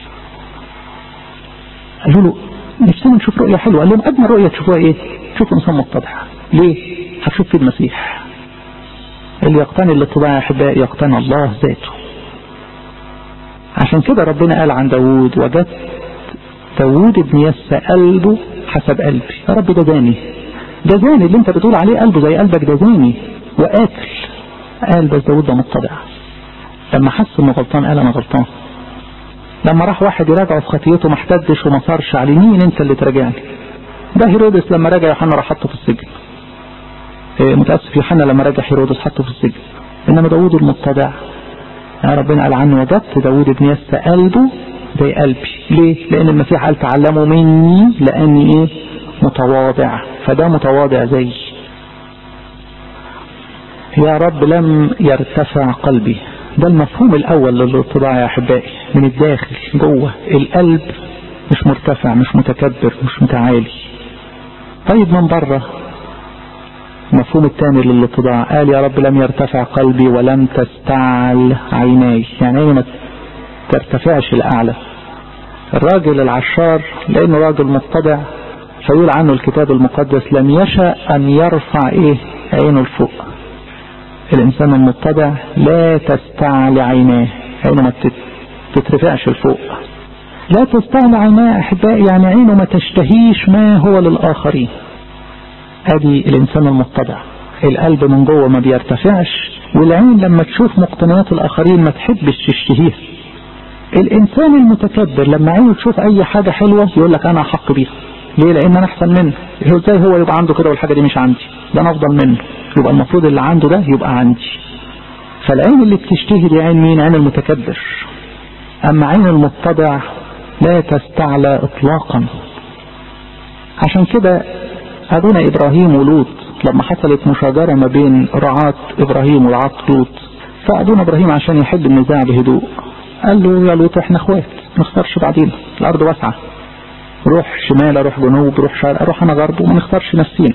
قالوا له نفسنا نشوف رؤية حلوة قال لهم اجمل رؤية تشوفوها ايه تشوفوا انسان متضع ليه هتشوف فيه المسيح اللي يقتني الاتباع يا احبائي يقتني الله ذاته عشان كده ربنا قال عن داوود وجدت داوود ابن يسى قلبه حسب قلبي يا رب ده زاني ده زاني اللي انت بتقول عليه قلبه زي قلبك ده زاني وقاتل قال بس داوود ده متضع لما حس انه غلطان قال انا غلطان لما راح واحد يراجعه في خطيته ما احتدش وما صارش عليه مين انت اللي تراجعني ده هيرودس لما رجع يوحنا راح حطه في السجن إيه متاسف يوحنا لما رجع هيرودس حطه في السجن انما داوود المتضع يا ربنا قال عنه وجدت داوود ابن يسى قلبه زي قلبي ليه لان المسيح قال تعلموا مني لاني ايه متواضع فده متواضع زي يا رب لم يرتفع قلبي ده المفهوم الاول للاتضاع يا احبائي من الداخل جوه القلب مش مرتفع مش متكبر مش متعالي طيب من بره المفهوم الثاني للاتضاع قال يا رب لم يرتفع قلبي ولم تستعل عيناي يعني ايه ما ترتفعش الاعلى الراجل العشار لانه راجل متضع فيقول عنه الكتاب المقدس لم يشأ ان يرفع ايه عينه لفوق الانسان المتضع لا تستعل عيناه عينه ما تترفعش لفوق لا تستعل عيناه احبائي يعني عينه ما تشتهيش ما هو للاخرين ادي الانسان المتضع القلب من جوه ما بيرتفعش والعين لما تشوف مقتنيات الاخرين ما تحبش تشتهيها الانسان المتكبر لما عينه تشوف اي حاجة حلوة يقول لك انا احق بيها ليه لان انا احسن منه ازاي هو يبقى عنده كده والحاجة دي مش عندي ده انا افضل منه يبقى المفروض اللي عنده ده يبقى عندي فالعين اللي بتشتهي دي عين مين عين المتكبر اما عين المتضع لا تستعلى اطلاقا عشان كده ابونا ابراهيم ولوط لما حصلت مشاجرة ما بين رعاة ابراهيم ورعاة لوط فابونا ابراهيم عشان يحل النزاع بهدوء قال له يا لوط احنا اخوات ما نختارش بعدين الارض واسعة روح شمال روح جنوب روح شرق روح انا غرب وما نختارش نفسينا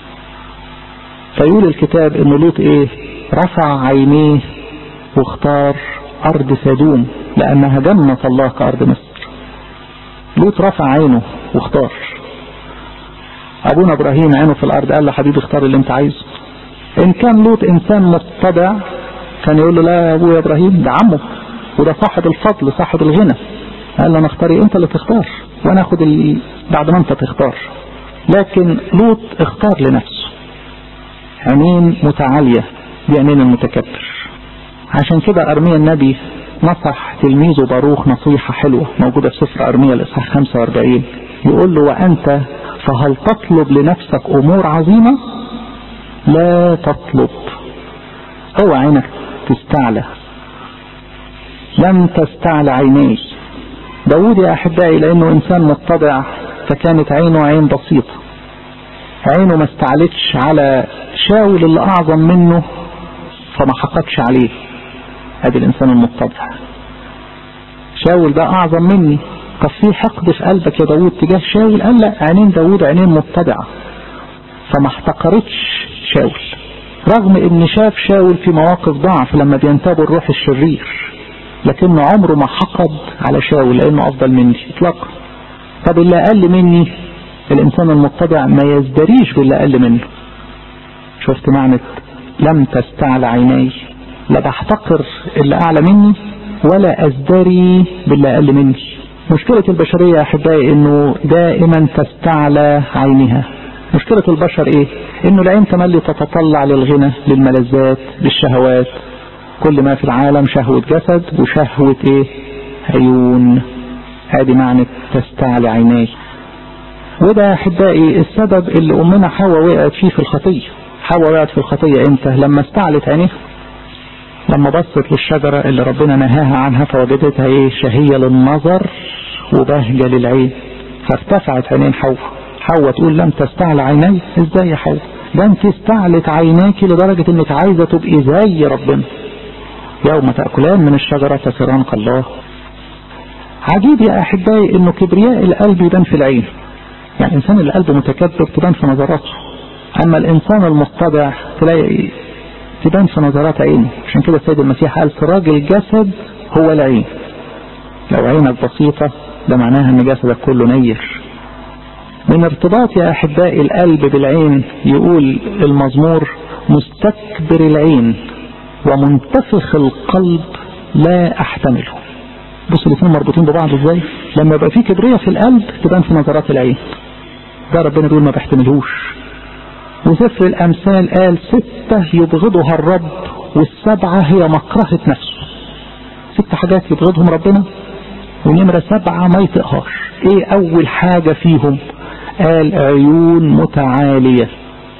فيقول الكتاب ان لوط ايه رفع عينيه واختار ارض سدوم لانها جنة الله كارض مصر لوط رفع عينه واختار ابونا ابراهيم عينه في الارض قال له حبيبي اختار اللي انت عايزه ان كان لوط انسان متضع كان يقول له لا يا ابويا ابراهيم ده عمه وده صاحب الفضل صاحب الغنى قال له انا اختار انت اللي تختار وانا اخد ال... بعد ما انت تختار لكن لوط اختار لنفسه عينين متعالية دي عينين المتكبر عشان كده ارميا النبي نصح تلميذه باروخ نصيحة حلوة موجودة في سفر ارميا الاصحاح 45 يقول له وانت فهل تطلب لنفسك امور عظيمة لا تطلب هو عينك تستعلى لم تستعلى عينيه داود يا احبائي لانه انسان متضع فكانت عينه عين بسيطة عينه ما استعلتش على شاول اللي اعظم منه فما حققش عليه ادي الانسان المتضع شاول ده اعظم مني طب في حقد في قلبك يا داود تجاه شاول قال لا عينين داود عينين متضعة فما احتقرتش شاول رغم ان شاف شاول في مواقف ضعف لما بينتابه الروح الشرير لكنه عمره ما حقد على شاول لانه افضل مني اطلاقا طب اللي اقل مني الانسان المتضع ما يزدريش باللي اقل منه شفت معنى لم تستعل عيني لا بحتقر اللي اعلى مني ولا ازدري باللي اقل مني مشكلة البشرية يا احبائي انه دائما تستعلى عينها مشكلة البشر ايه انه العين تملي تتطلع للغنى للملذات للشهوات كل ما في العالم شهوة جسد وشهوة ايه عيون هذه معنى تستعلى عيناي وده احبائي السبب اللي امنا حواء وقعت فيه في الخطية حواء وقعت في الخطية امتى لما استعلت عينيها لما بصت للشجرة اللي ربنا نهاها عنها فوجدتها ايه شهية للنظر وبهجة للعين فارتفعت عينين حواء حواء تقول لم تستعل عيني ازاي يا حواء ده انت استعلت عيناك لدرجة انك عايزة تبقي زي ربنا يوم تأكلان من الشجرة تسران كالله عجيب يا احبائي انه كبرياء القلب يبان في العين يعني الانسان اللي قلبه متكبر تبان في نظراته اما الانسان المتضع تلاقي تبان في نظرات عينه عشان كده السيد المسيح قال سراج الجسد هو العين لو عينك بسيطة ده معناها ان جسدك كله نير من ارتباط يا احبائي القلب بالعين يقول المزمور مستكبر العين ومنتفخ القلب لا احتمله بص الاثنين مربوطين ببعض ازاي لما يبقى في كبرية في القلب تبان في نظرات العين ده ربنا بيقول ما بحتملهوش وسفر الامثال قال ستة يبغضها الرب والسبعة هي مكرهة نفسه ست حاجات يبغضهم ربنا ونمرة سبعة ما يطقهاش ايه اول حاجة فيهم قال عيون متعالية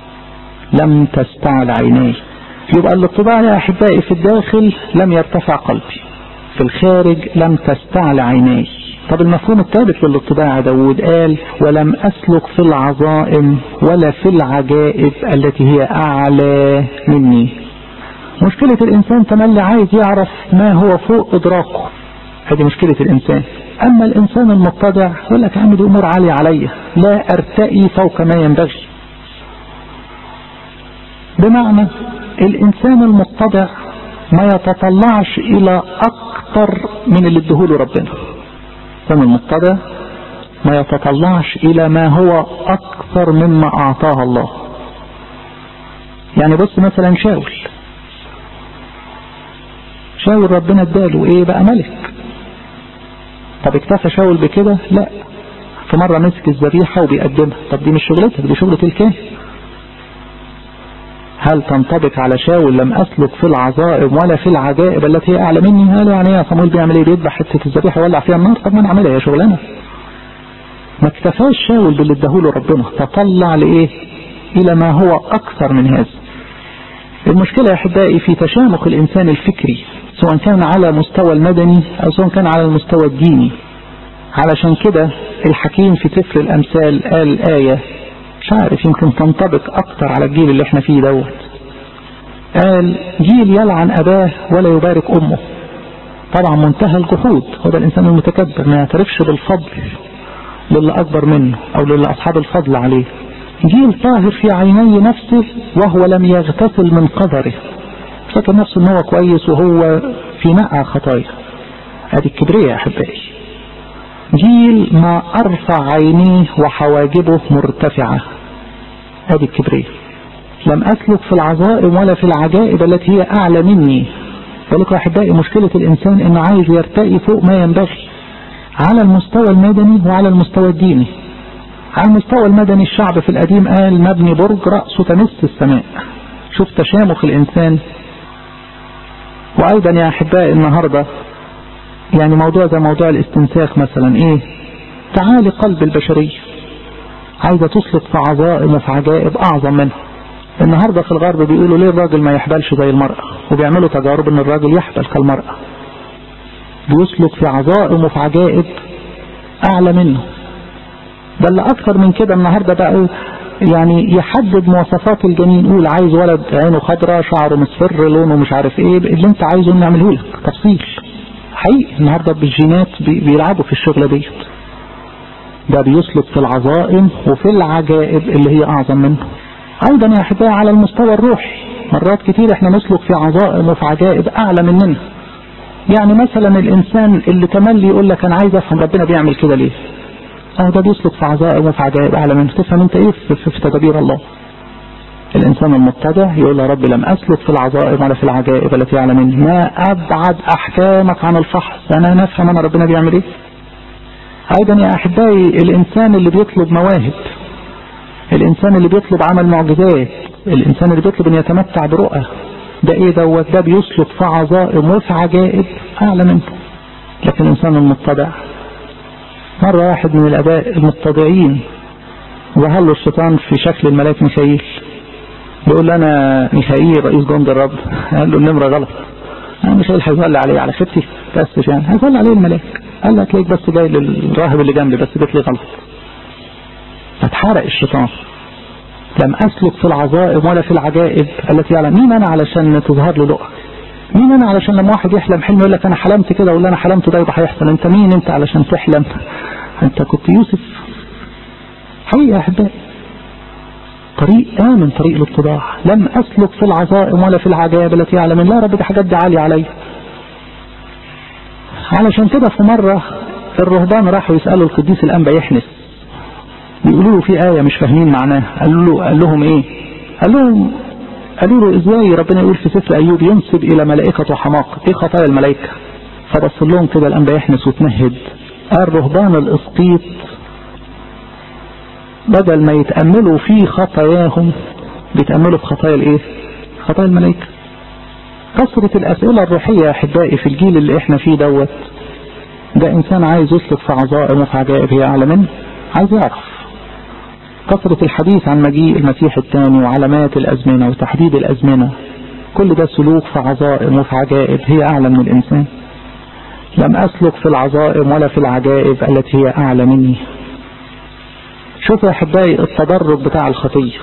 لم تستعل عيناي يبقى الاتباع يا احبائي في الداخل لم يرتفع قلبي في الخارج لم تستعل عيناي طب المفهوم الثالث للاتباع داود قال ولم أسلك في العظائم ولا في العجائب التي هي أعلى مني مشكلة الإنسان تملي عايز يعرف ما هو فوق إدراكه هذه مشكلة الإنسان أما الإنسان المتضع يقول لك عم دي أمور عالية عليا لا أرتقي فوق ما ينبغي بمعنى الإنسان المتضع ما يتطلعش إلى أكثر من اللي ادهوله ربنا الإنسان المتضع ما يتطلعش إلى ما هو أكثر مما أعطاه الله يعني بص مثلا شاول شاول ربنا اداله ايه بقى ملك طب اكتفى شاول بكده لا في مرة مسك الذبيحة وبيقدمها طب دي مش شغلتك دي شغلة الكاهن هل تنطبق على شاول لم أسلك في العظائم ولا في العجائب التي هي أعلى مني هل يعني يا صمويل بيعمل ايه بيذبح حتة الذبيحة ويولع فيها النار طب ما انا اعملها يا شغلانة ما اكتفاش شاول باللي اداهوله ربنا تطلع لإيه إلى ما هو أكثر من هذا المشكلة يا أحبائي في تشامخ الإنسان الفكري سواء كان على مستوى المدني أو سواء كان على المستوى الديني علشان كده الحكيم في سفر الأمثال قال آية مش عارف يمكن تنطبق أكتر على الجيل اللي احنا فيه دوت قال جيل يلعن أباه ولا يبارك أمه طبعا منتهى الجحود هو ده الإنسان المتكبر ما يعترفش بالفضل للي أكبر منه أو للي أصحاب الفضل عليه جيل طاهر في عيني نفسه وهو لم يغتسل من قدره فاكر نفسه ان هو كويس وهو في نقع خطايا هذه الكبرية يا أحبائي جيل ما أرفع عينيه وحواجبه مرتفعة هذه الكبرية لم أسلك في العظائم ولا في العجائب التي هي أعلى مني ولكن أحبائي مشكلة الإنسان إنه عايز يرتقي فوق ما ينبغي على المستوى المدني وعلى المستوى الديني على المستوى المدني الشعب في القديم قال مبني برج رأسه تمس السماء شوف تشامخ الإنسان وأيضا يا أحبائي النهاردة يعني موضوع زي موضوع الاستنساخ مثلا إيه تعالي قلب البشرية عايزة تسلط في عظائم وفي عجائب أعظم منها النهاردة في الغرب بيقولوا ليه الراجل ما يحبلش زي المرأة وبيعملوا تجارب ان الراجل يحبل كالمرأة بيسلك في عظائم وفي عجائب أعلى منه بل أكثر من كده النهاردة بقوا يعني يحدد مواصفات الجنين يقول عايز ولد عينه خضراء شعره مصفر لونه مش عارف ايه اللي انت عايزه نعمله لك تفصيل حقيقي النهاردة بالجينات بيلعبوا في الشغلة ديت ده بيسلك في العظائم وفي العجائب اللي هي أعظم منه أيضا يا أحبائي على المستوى الروحي مرات كتير احنا نسلك في عظائم وفي عجائب أعلى مننا يعني مثلا الإنسان اللي تملي يقول لك أنا عايز أفهم ربنا بيعمل كده ليه اه ده بيسلك في عزائم وفي عجائب أعلى منه تفهم أنت إيه في, في, في تدابير الله الإنسان المتضع يقول يا رب لم أسلك في العظائم ولا في العجائب التي أعلى مني ما أبعد أحكامك عن الفحص أنا نفهم أنا ربنا بيعمل إيه أيضا يا أحبائي الإنسان اللي بيطلب مواهب الإنسان اللي بيطلب عمل معجزات الإنسان اللي بيطلب أن يتمتع برؤى ده إيه دوت ده بيسلك في عظائم وفي عجائب أعلى منه لكن الإنسان المتضع مرة واحد من الأباء المتضعين ظهر له الشيطان في شكل الملاك ميخائيل بيقول له أنا ميخائيل رئيس جند الرب قال له النمرة غلط أنا ميخائيل هيظل عليه على خبتي بس يعني هيظل عليه الملاك قال له هتلاقيك بس جاي للراهب اللي جنبي بس جيت لي غلط فتحرق الشيطان لم أسلك في العظائم ولا في العجائب التي يعلم مين أنا علشان تظهر له لقى مين أنا علشان لما واحد يحلم حلم يقول لك أنا حلمت كده ولا أنا حلمت ده يبقى هيحصل أنت مين أنت علشان تحلم أنت كنت يوسف حقيقة يا أحبائي طريق آمن طريق الاتضاع لم أسلك في العظائم ولا في العجائب التي يعلم لا رب دي حاجات دي عالية علي علشان كده في مرة الرهبان راحوا يسألوا القديس الأنبا يحنس بيقولوا له في آية مش فاهمين معناها قالوا له قال لهم ايه قال لهم قالوا له ازاي ربنا يقول في سفر ايوب ينسب الى ملائكة وحماقة ايه خطايا الملائكة فبص لهم كده الانبا يحنس وتمهد قال رهبان الاسقيط بدل ما يتأملوا في خطاياهم بيتأملوا في خطايا الايه خطايا الملائكة كثرة الاسئلة الروحية يا احبائي في الجيل اللي احنا فيه دوت ده انسان عايز يسلك في عظائم وفي عجائب هي اعلى منه عايز يعرف كثرة الحديث عن مجيء المسيح الثاني وعلامات الأزمنة وتحديد الأزمنة كل ده سلوك في عظائم وفي عجائب هي أعلى من الإنسان لم أسلك في العظائم ولا في العجائب التي هي أعلى مني شوفوا يا أحبائي التدرج بتاع الخطية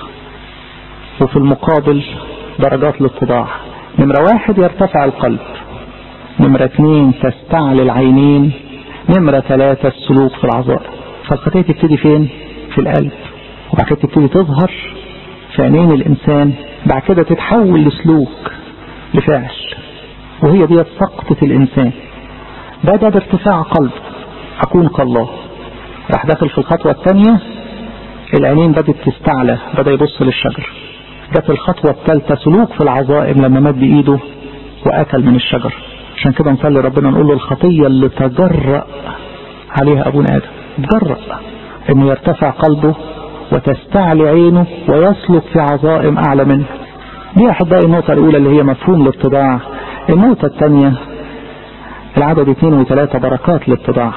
وفي المقابل درجات الاتضاع نمرة واحد يرتفع القلب نمرة اثنين تستعلي العينين نمرة ثلاثة السلوك في العذارى فالخطية تبتدي فين في القلب وبعد كده تبتدي تظهر في عينين الإنسان بعد كده تتحول لسلوك لفعل وهي دي سقطة الإنسان بدأ بارتفاع قلب أكون كالله راح داخل في الخطوة الثانية العينين بدأت تستعلى بدأ يبص للشجر جت الخطوة الثالثة سلوك في العظائم لما مد إيده وأكل من الشجر عشان كده نصلي ربنا نقول له الخطية اللي تجرأ عليها أبونا آدم تجرأ إنه يرتفع قلبه وتستعلي عينه ويسلك في عظائم أعلى منه دي أحبائي النقطة الأولى اللي هي مفهوم الاتضاع النقطة الثانية العدد اثنين وثلاثة بركات الاتضاع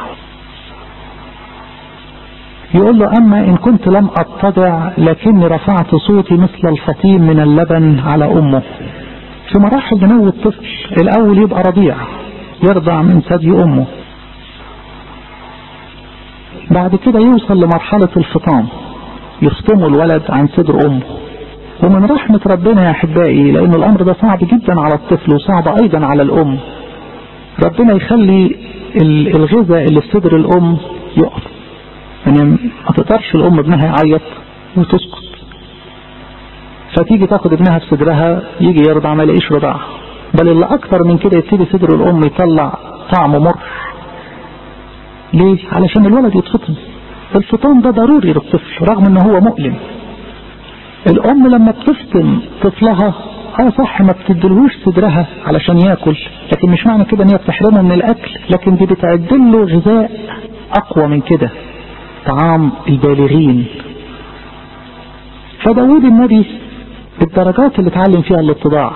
يقول له أما إن كنت لم أتضع لكني رفعت صوتي مثل الفطيم من اللبن على أمه في مراحل نمو الطفل الأول يبقى رضيع يرضع من ثدي أمه بعد كده يوصل لمرحلة الفطام يفطمه الولد عن صدر أمه ومن رحمة ربنا يا أحبائي لأن الأمر ده صعب جدا على الطفل وصعب أيضا على الأم ربنا يخلي الغذاء اللي في صدر الأم يقف يعني ما تقدرش الأم ابنها يعيط وتسكت فتيجي تاخد ابنها في صدرها يجي يرضع ما يلاقيش رضاعة بل اللي أكتر من كده يبتدي صدر الأم يطلع طعم مر ليه؟ علشان الولد يتفطم الفطام ده ضروري للطفل رغم ان هو مؤلم الام لما بتفطم طفلها اه صح ما بتدلهوش صدرها علشان ياكل لكن مش معنى كده ان هي بتحرمه من الاكل لكن دي بتعدل له غذاء اقوى من كده طعام البالغين فداود النبي بالدرجات اللي اتعلم فيها الاتضاع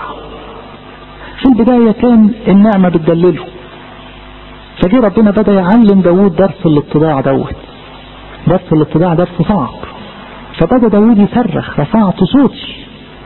في البداية كان النعمة بتدلله فجي ربنا بدأ يعلم داود درس الاتضاع دوت درس الاتضاع درس صعب فبدأ داود يصرخ رفعت صوتي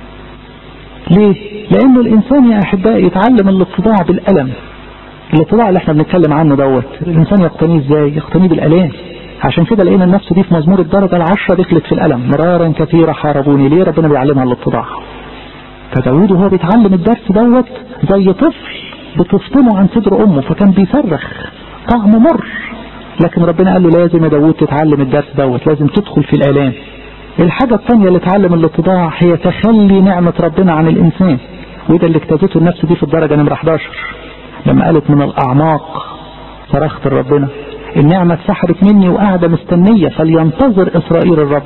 ليه؟ لأنه الإنسان يا أحبائي يتعلم الاتضاع بالألم الاتضاع اللي احنا بنتكلم عنه دوت الإنسان يقتنيه ازاي؟ يقتنيه بالألام عشان كده لقينا النفس دي في مزمور الدرجة العشرة دخلت في الألم مرارا كثيرة حاربوني ليه ربنا بيعلمها الاتضاع فداود وهو بيتعلم الدرس دوت زي طفل بتفطمه عن صدر أمه فكان بيصرخ طعم مر لكن ربنا قال له لازم يا داود تتعلم الدرس دوت لازم تدخل في الآلام الحاجة الثانية اللي تعلم الاتضاع هي تخلي نعمة ربنا عن الإنسان وده اللي اكتزته النفس دي في الدرجة نمرة 11 لما قالت من الأعماق صرخت لربنا النعمة اتسحبت مني وقاعدة مستنية فلينتظر إسرائيل الرب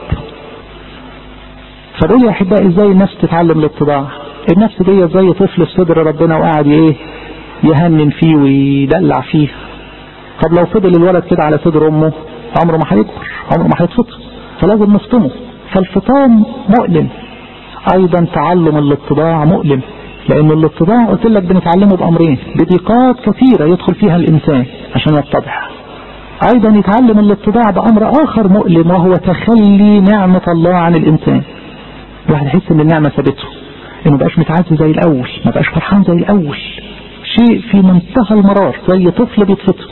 فدول يا أحبائي ازاي النفس تتعلم الاتضاع النفس دي زي طفل في صدر ربنا وقاعد ايه يهنن فيه ويدلع فيه طب لو فضل الولد كده على صدر امه عمره ما هيكبر عمره ما هيتفطم فلازم نفطمه فالفطام مؤلم ايضا تعلم الاتضاع مؤلم لان الاتضاع قلت لك بنتعلمه بامرين بضيقات كثيرة يدخل فيها الانسان عشان يتضح ايضا يتعلم الاتضاع بامر اخر مؤلم وهو تخلي نعمة الله عن الانسان الواحد يحس ان النعمة سابته انه بقاش متعز زي الاول ما بقاش فرحان زي الاول شيء في منتهى المرار زي طفل بيتفطم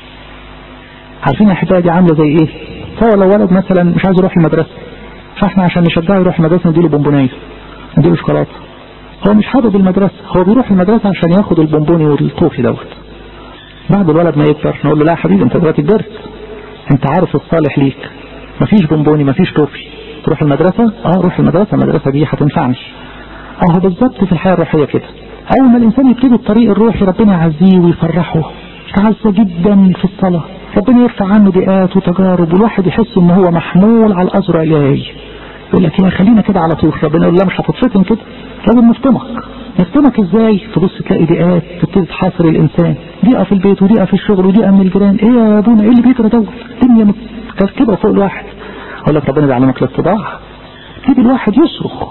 عارفين يا احبائي دي عامله زي ايه فهو لو ولد مثلا مش عايز يروح المدرسه فاحنا عشان نشجعه يروح المدرسه نديله بونبونيه نديله شوكولاته هو مش حابب المدرسه هو بيروح المدرسه عشان ياخد البونبوني والطوفي دوت بعد الولد ما يكبر نقول له لا يا حبيبي انت دلوقتي كبرت انت عارف الصالح ليك مفيش بونبوني مفيش توفي تروح المدرسه اه روح المدرسه المدرسه دي هتنفعني اهو بالظبط في الحياه الروحيه كده اول ما الانسان يبتدي الطريق الروحي ربنا يعزيه ويفرحه يتعزى جدا في الصلاه ربنا يرفع عنه ضيقات وتجارب والواحد يحس ان هو محمول على الازرع الالهي يقول لك يا خلينا كده على طول ربنا يقول لا مش هتتفطم كده لازم نفطمك نفطمك ازاي تبص تلاقي ضيقات تبتدي تحاصر الانسان ضيقه في البيت وضيقه في الشغل وضيقه من الجيران ايه يا ابونا ايه اللي بيجرى دوت الدنيا متكركبه فوق الواحد اقول لك ربنا بيعلمك الاتضاع تيجي الواحد يصرخ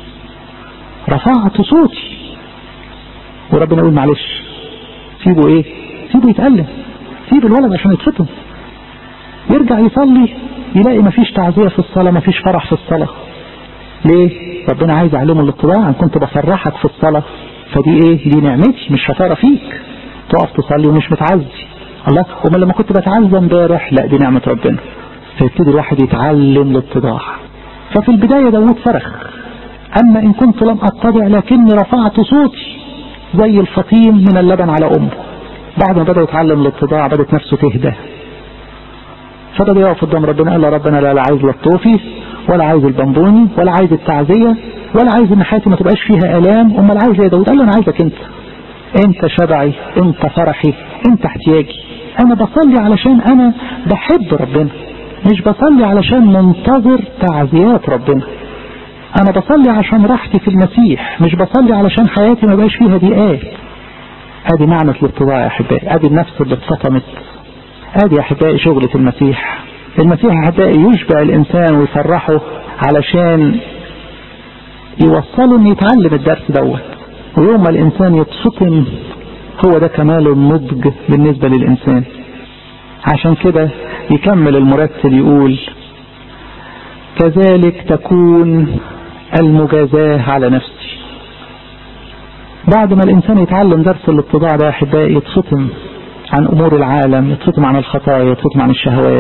رفعت صوتي وربنا يقول معلش سيبه ايه سيبه يتألم سيب الولد عشان يتفطم يرجع يصلي يلاقي مفيش تعزية في الصلاة مفيش فرح في الصلاة ليه ربنا عايز يعلمه الاتضاع ان كنت بفرحك في الصلاة فدي ايه دي نعمتي مش شطارة فيك تقف تصلي ومش متعزي الله وما لما كنت بتعزى امبارح لا دي نعمة ربنا فيبتدي الواحد يتعلم الاتضاع ففي البداية داود صرخ اما ان كنت لم اتضع لكني رفعت صوتي زي الفطيم من اللبن على امه بعد ما بدأ يتعلم الاتضاع بدأت نفسه تهدى فبدأ يقف قدام ربنا قال له ربنا لا, لا عايز لا الطوفي ولا عايز البنبوني ولا عايز التعزية ولا عايز ان حياتي ما تبقاش فيها الام امال عايز ايه داود قال له انا عايزك انت انت شبعي انت فرحي انت احتياجي انا بصلي علشان انا بحب ربنا مش بصلي علشان منتظر تعزيات ربنا انا بصلي عشان راحتي في المسيح مش بصلي علشان حياتي ما بقاش فيها ضيقات ادي معنى الاتضاع يا احبائي ادي النفس اللي اتسطمت ادي يا احبائي شغلة المسيح المسيح يا احبائي يشبع الانسان ويفرحه علشان يوصله انه يتعلم الدرس دوت ويوم ما الانسان يتسطم هو ده كمال النضج بالنسبة للانسان عشان كده يكمل المرتل يقول كذلك تكون المجازاة على نفسي بعد ما الإنسان يتعلم درس الاتضاع ده أحبائي يتفطم عن أمور العالم يتفطم عن الخطايا يتفطم عن الشهوات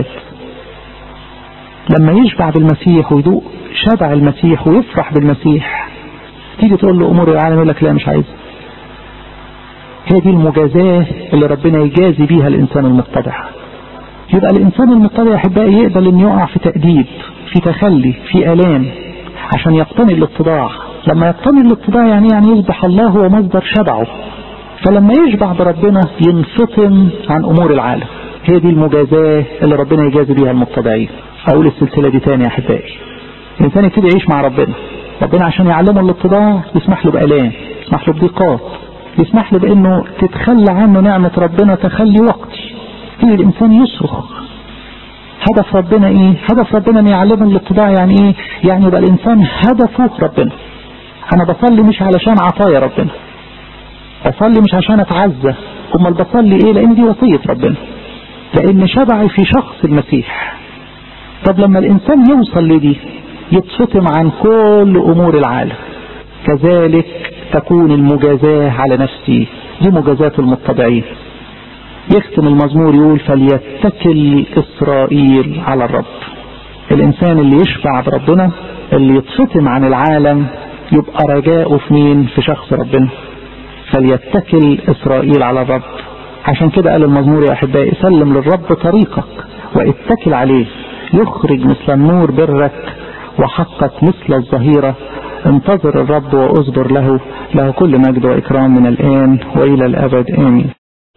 لما يشبع بالمسيح ويدوق شبع المسيح ويفرح بالمسيح تيجي تقول له أمور العالم يقول لك لا مش عايز هي دي المجازاة اللي ربنا يجازي بيها الإنسان المتضع يبقى الإنسان المتضع يا أحبائي يقبل أن يقع في تأديب في تخلي في آلام عشان يقتني الاتضاع لما يقتني الاتضاع يعني يعني يصبح الله هو مصدر شبعه فلما يشبع بربنا ينفطم عن أمور العالم هي دي المجازاة اللي ربنا يجازي بيها المتضعين أقول السلسلة دي تاني يا أحبائي الإنسان يبتدي يعيش مع ربنا ربنا عشان يعلمه الاتضاع يسمح له بآلام يسمح له بضيقات يسمح له بأنه تتخلى عنه نعمة ربنا تخلي وقتي يبتدي الإنسان يصرخ هدف ربنا ايه هدف ربنا ان يعلمنا الاتضاع يعني ايه يعني يبقى الانسان هدفه ربنا انا بصلي مش علشان عطايا ربنا بصلي مش عشان اتعزى امال بصلي ايه لان دي وصية ربنا لان شبعي في شخص المسيح طب لما الانسان يوصل لدي يتفطم عن كل امور العالم كذلك تكون المجازاة على نفسي دي مجازاة المتضعين يختم المزمور يقول فليتكل إسرائيل على الرب الإنسان اللي يشبع بربنا اللي يتفطم عن العالم يبقى رجاؤه في مين في شخص ربنا فليتكل إسرائيل على الرب عشان كده قال المزمور يا أحبائي سلم للرب طريقك واتكل عليه يخرج مثل النور برك وحقك مثل الظهيرة انتظر الرب واصبر له له كل مجد وإكرام من الآن وإلى الأبد آمين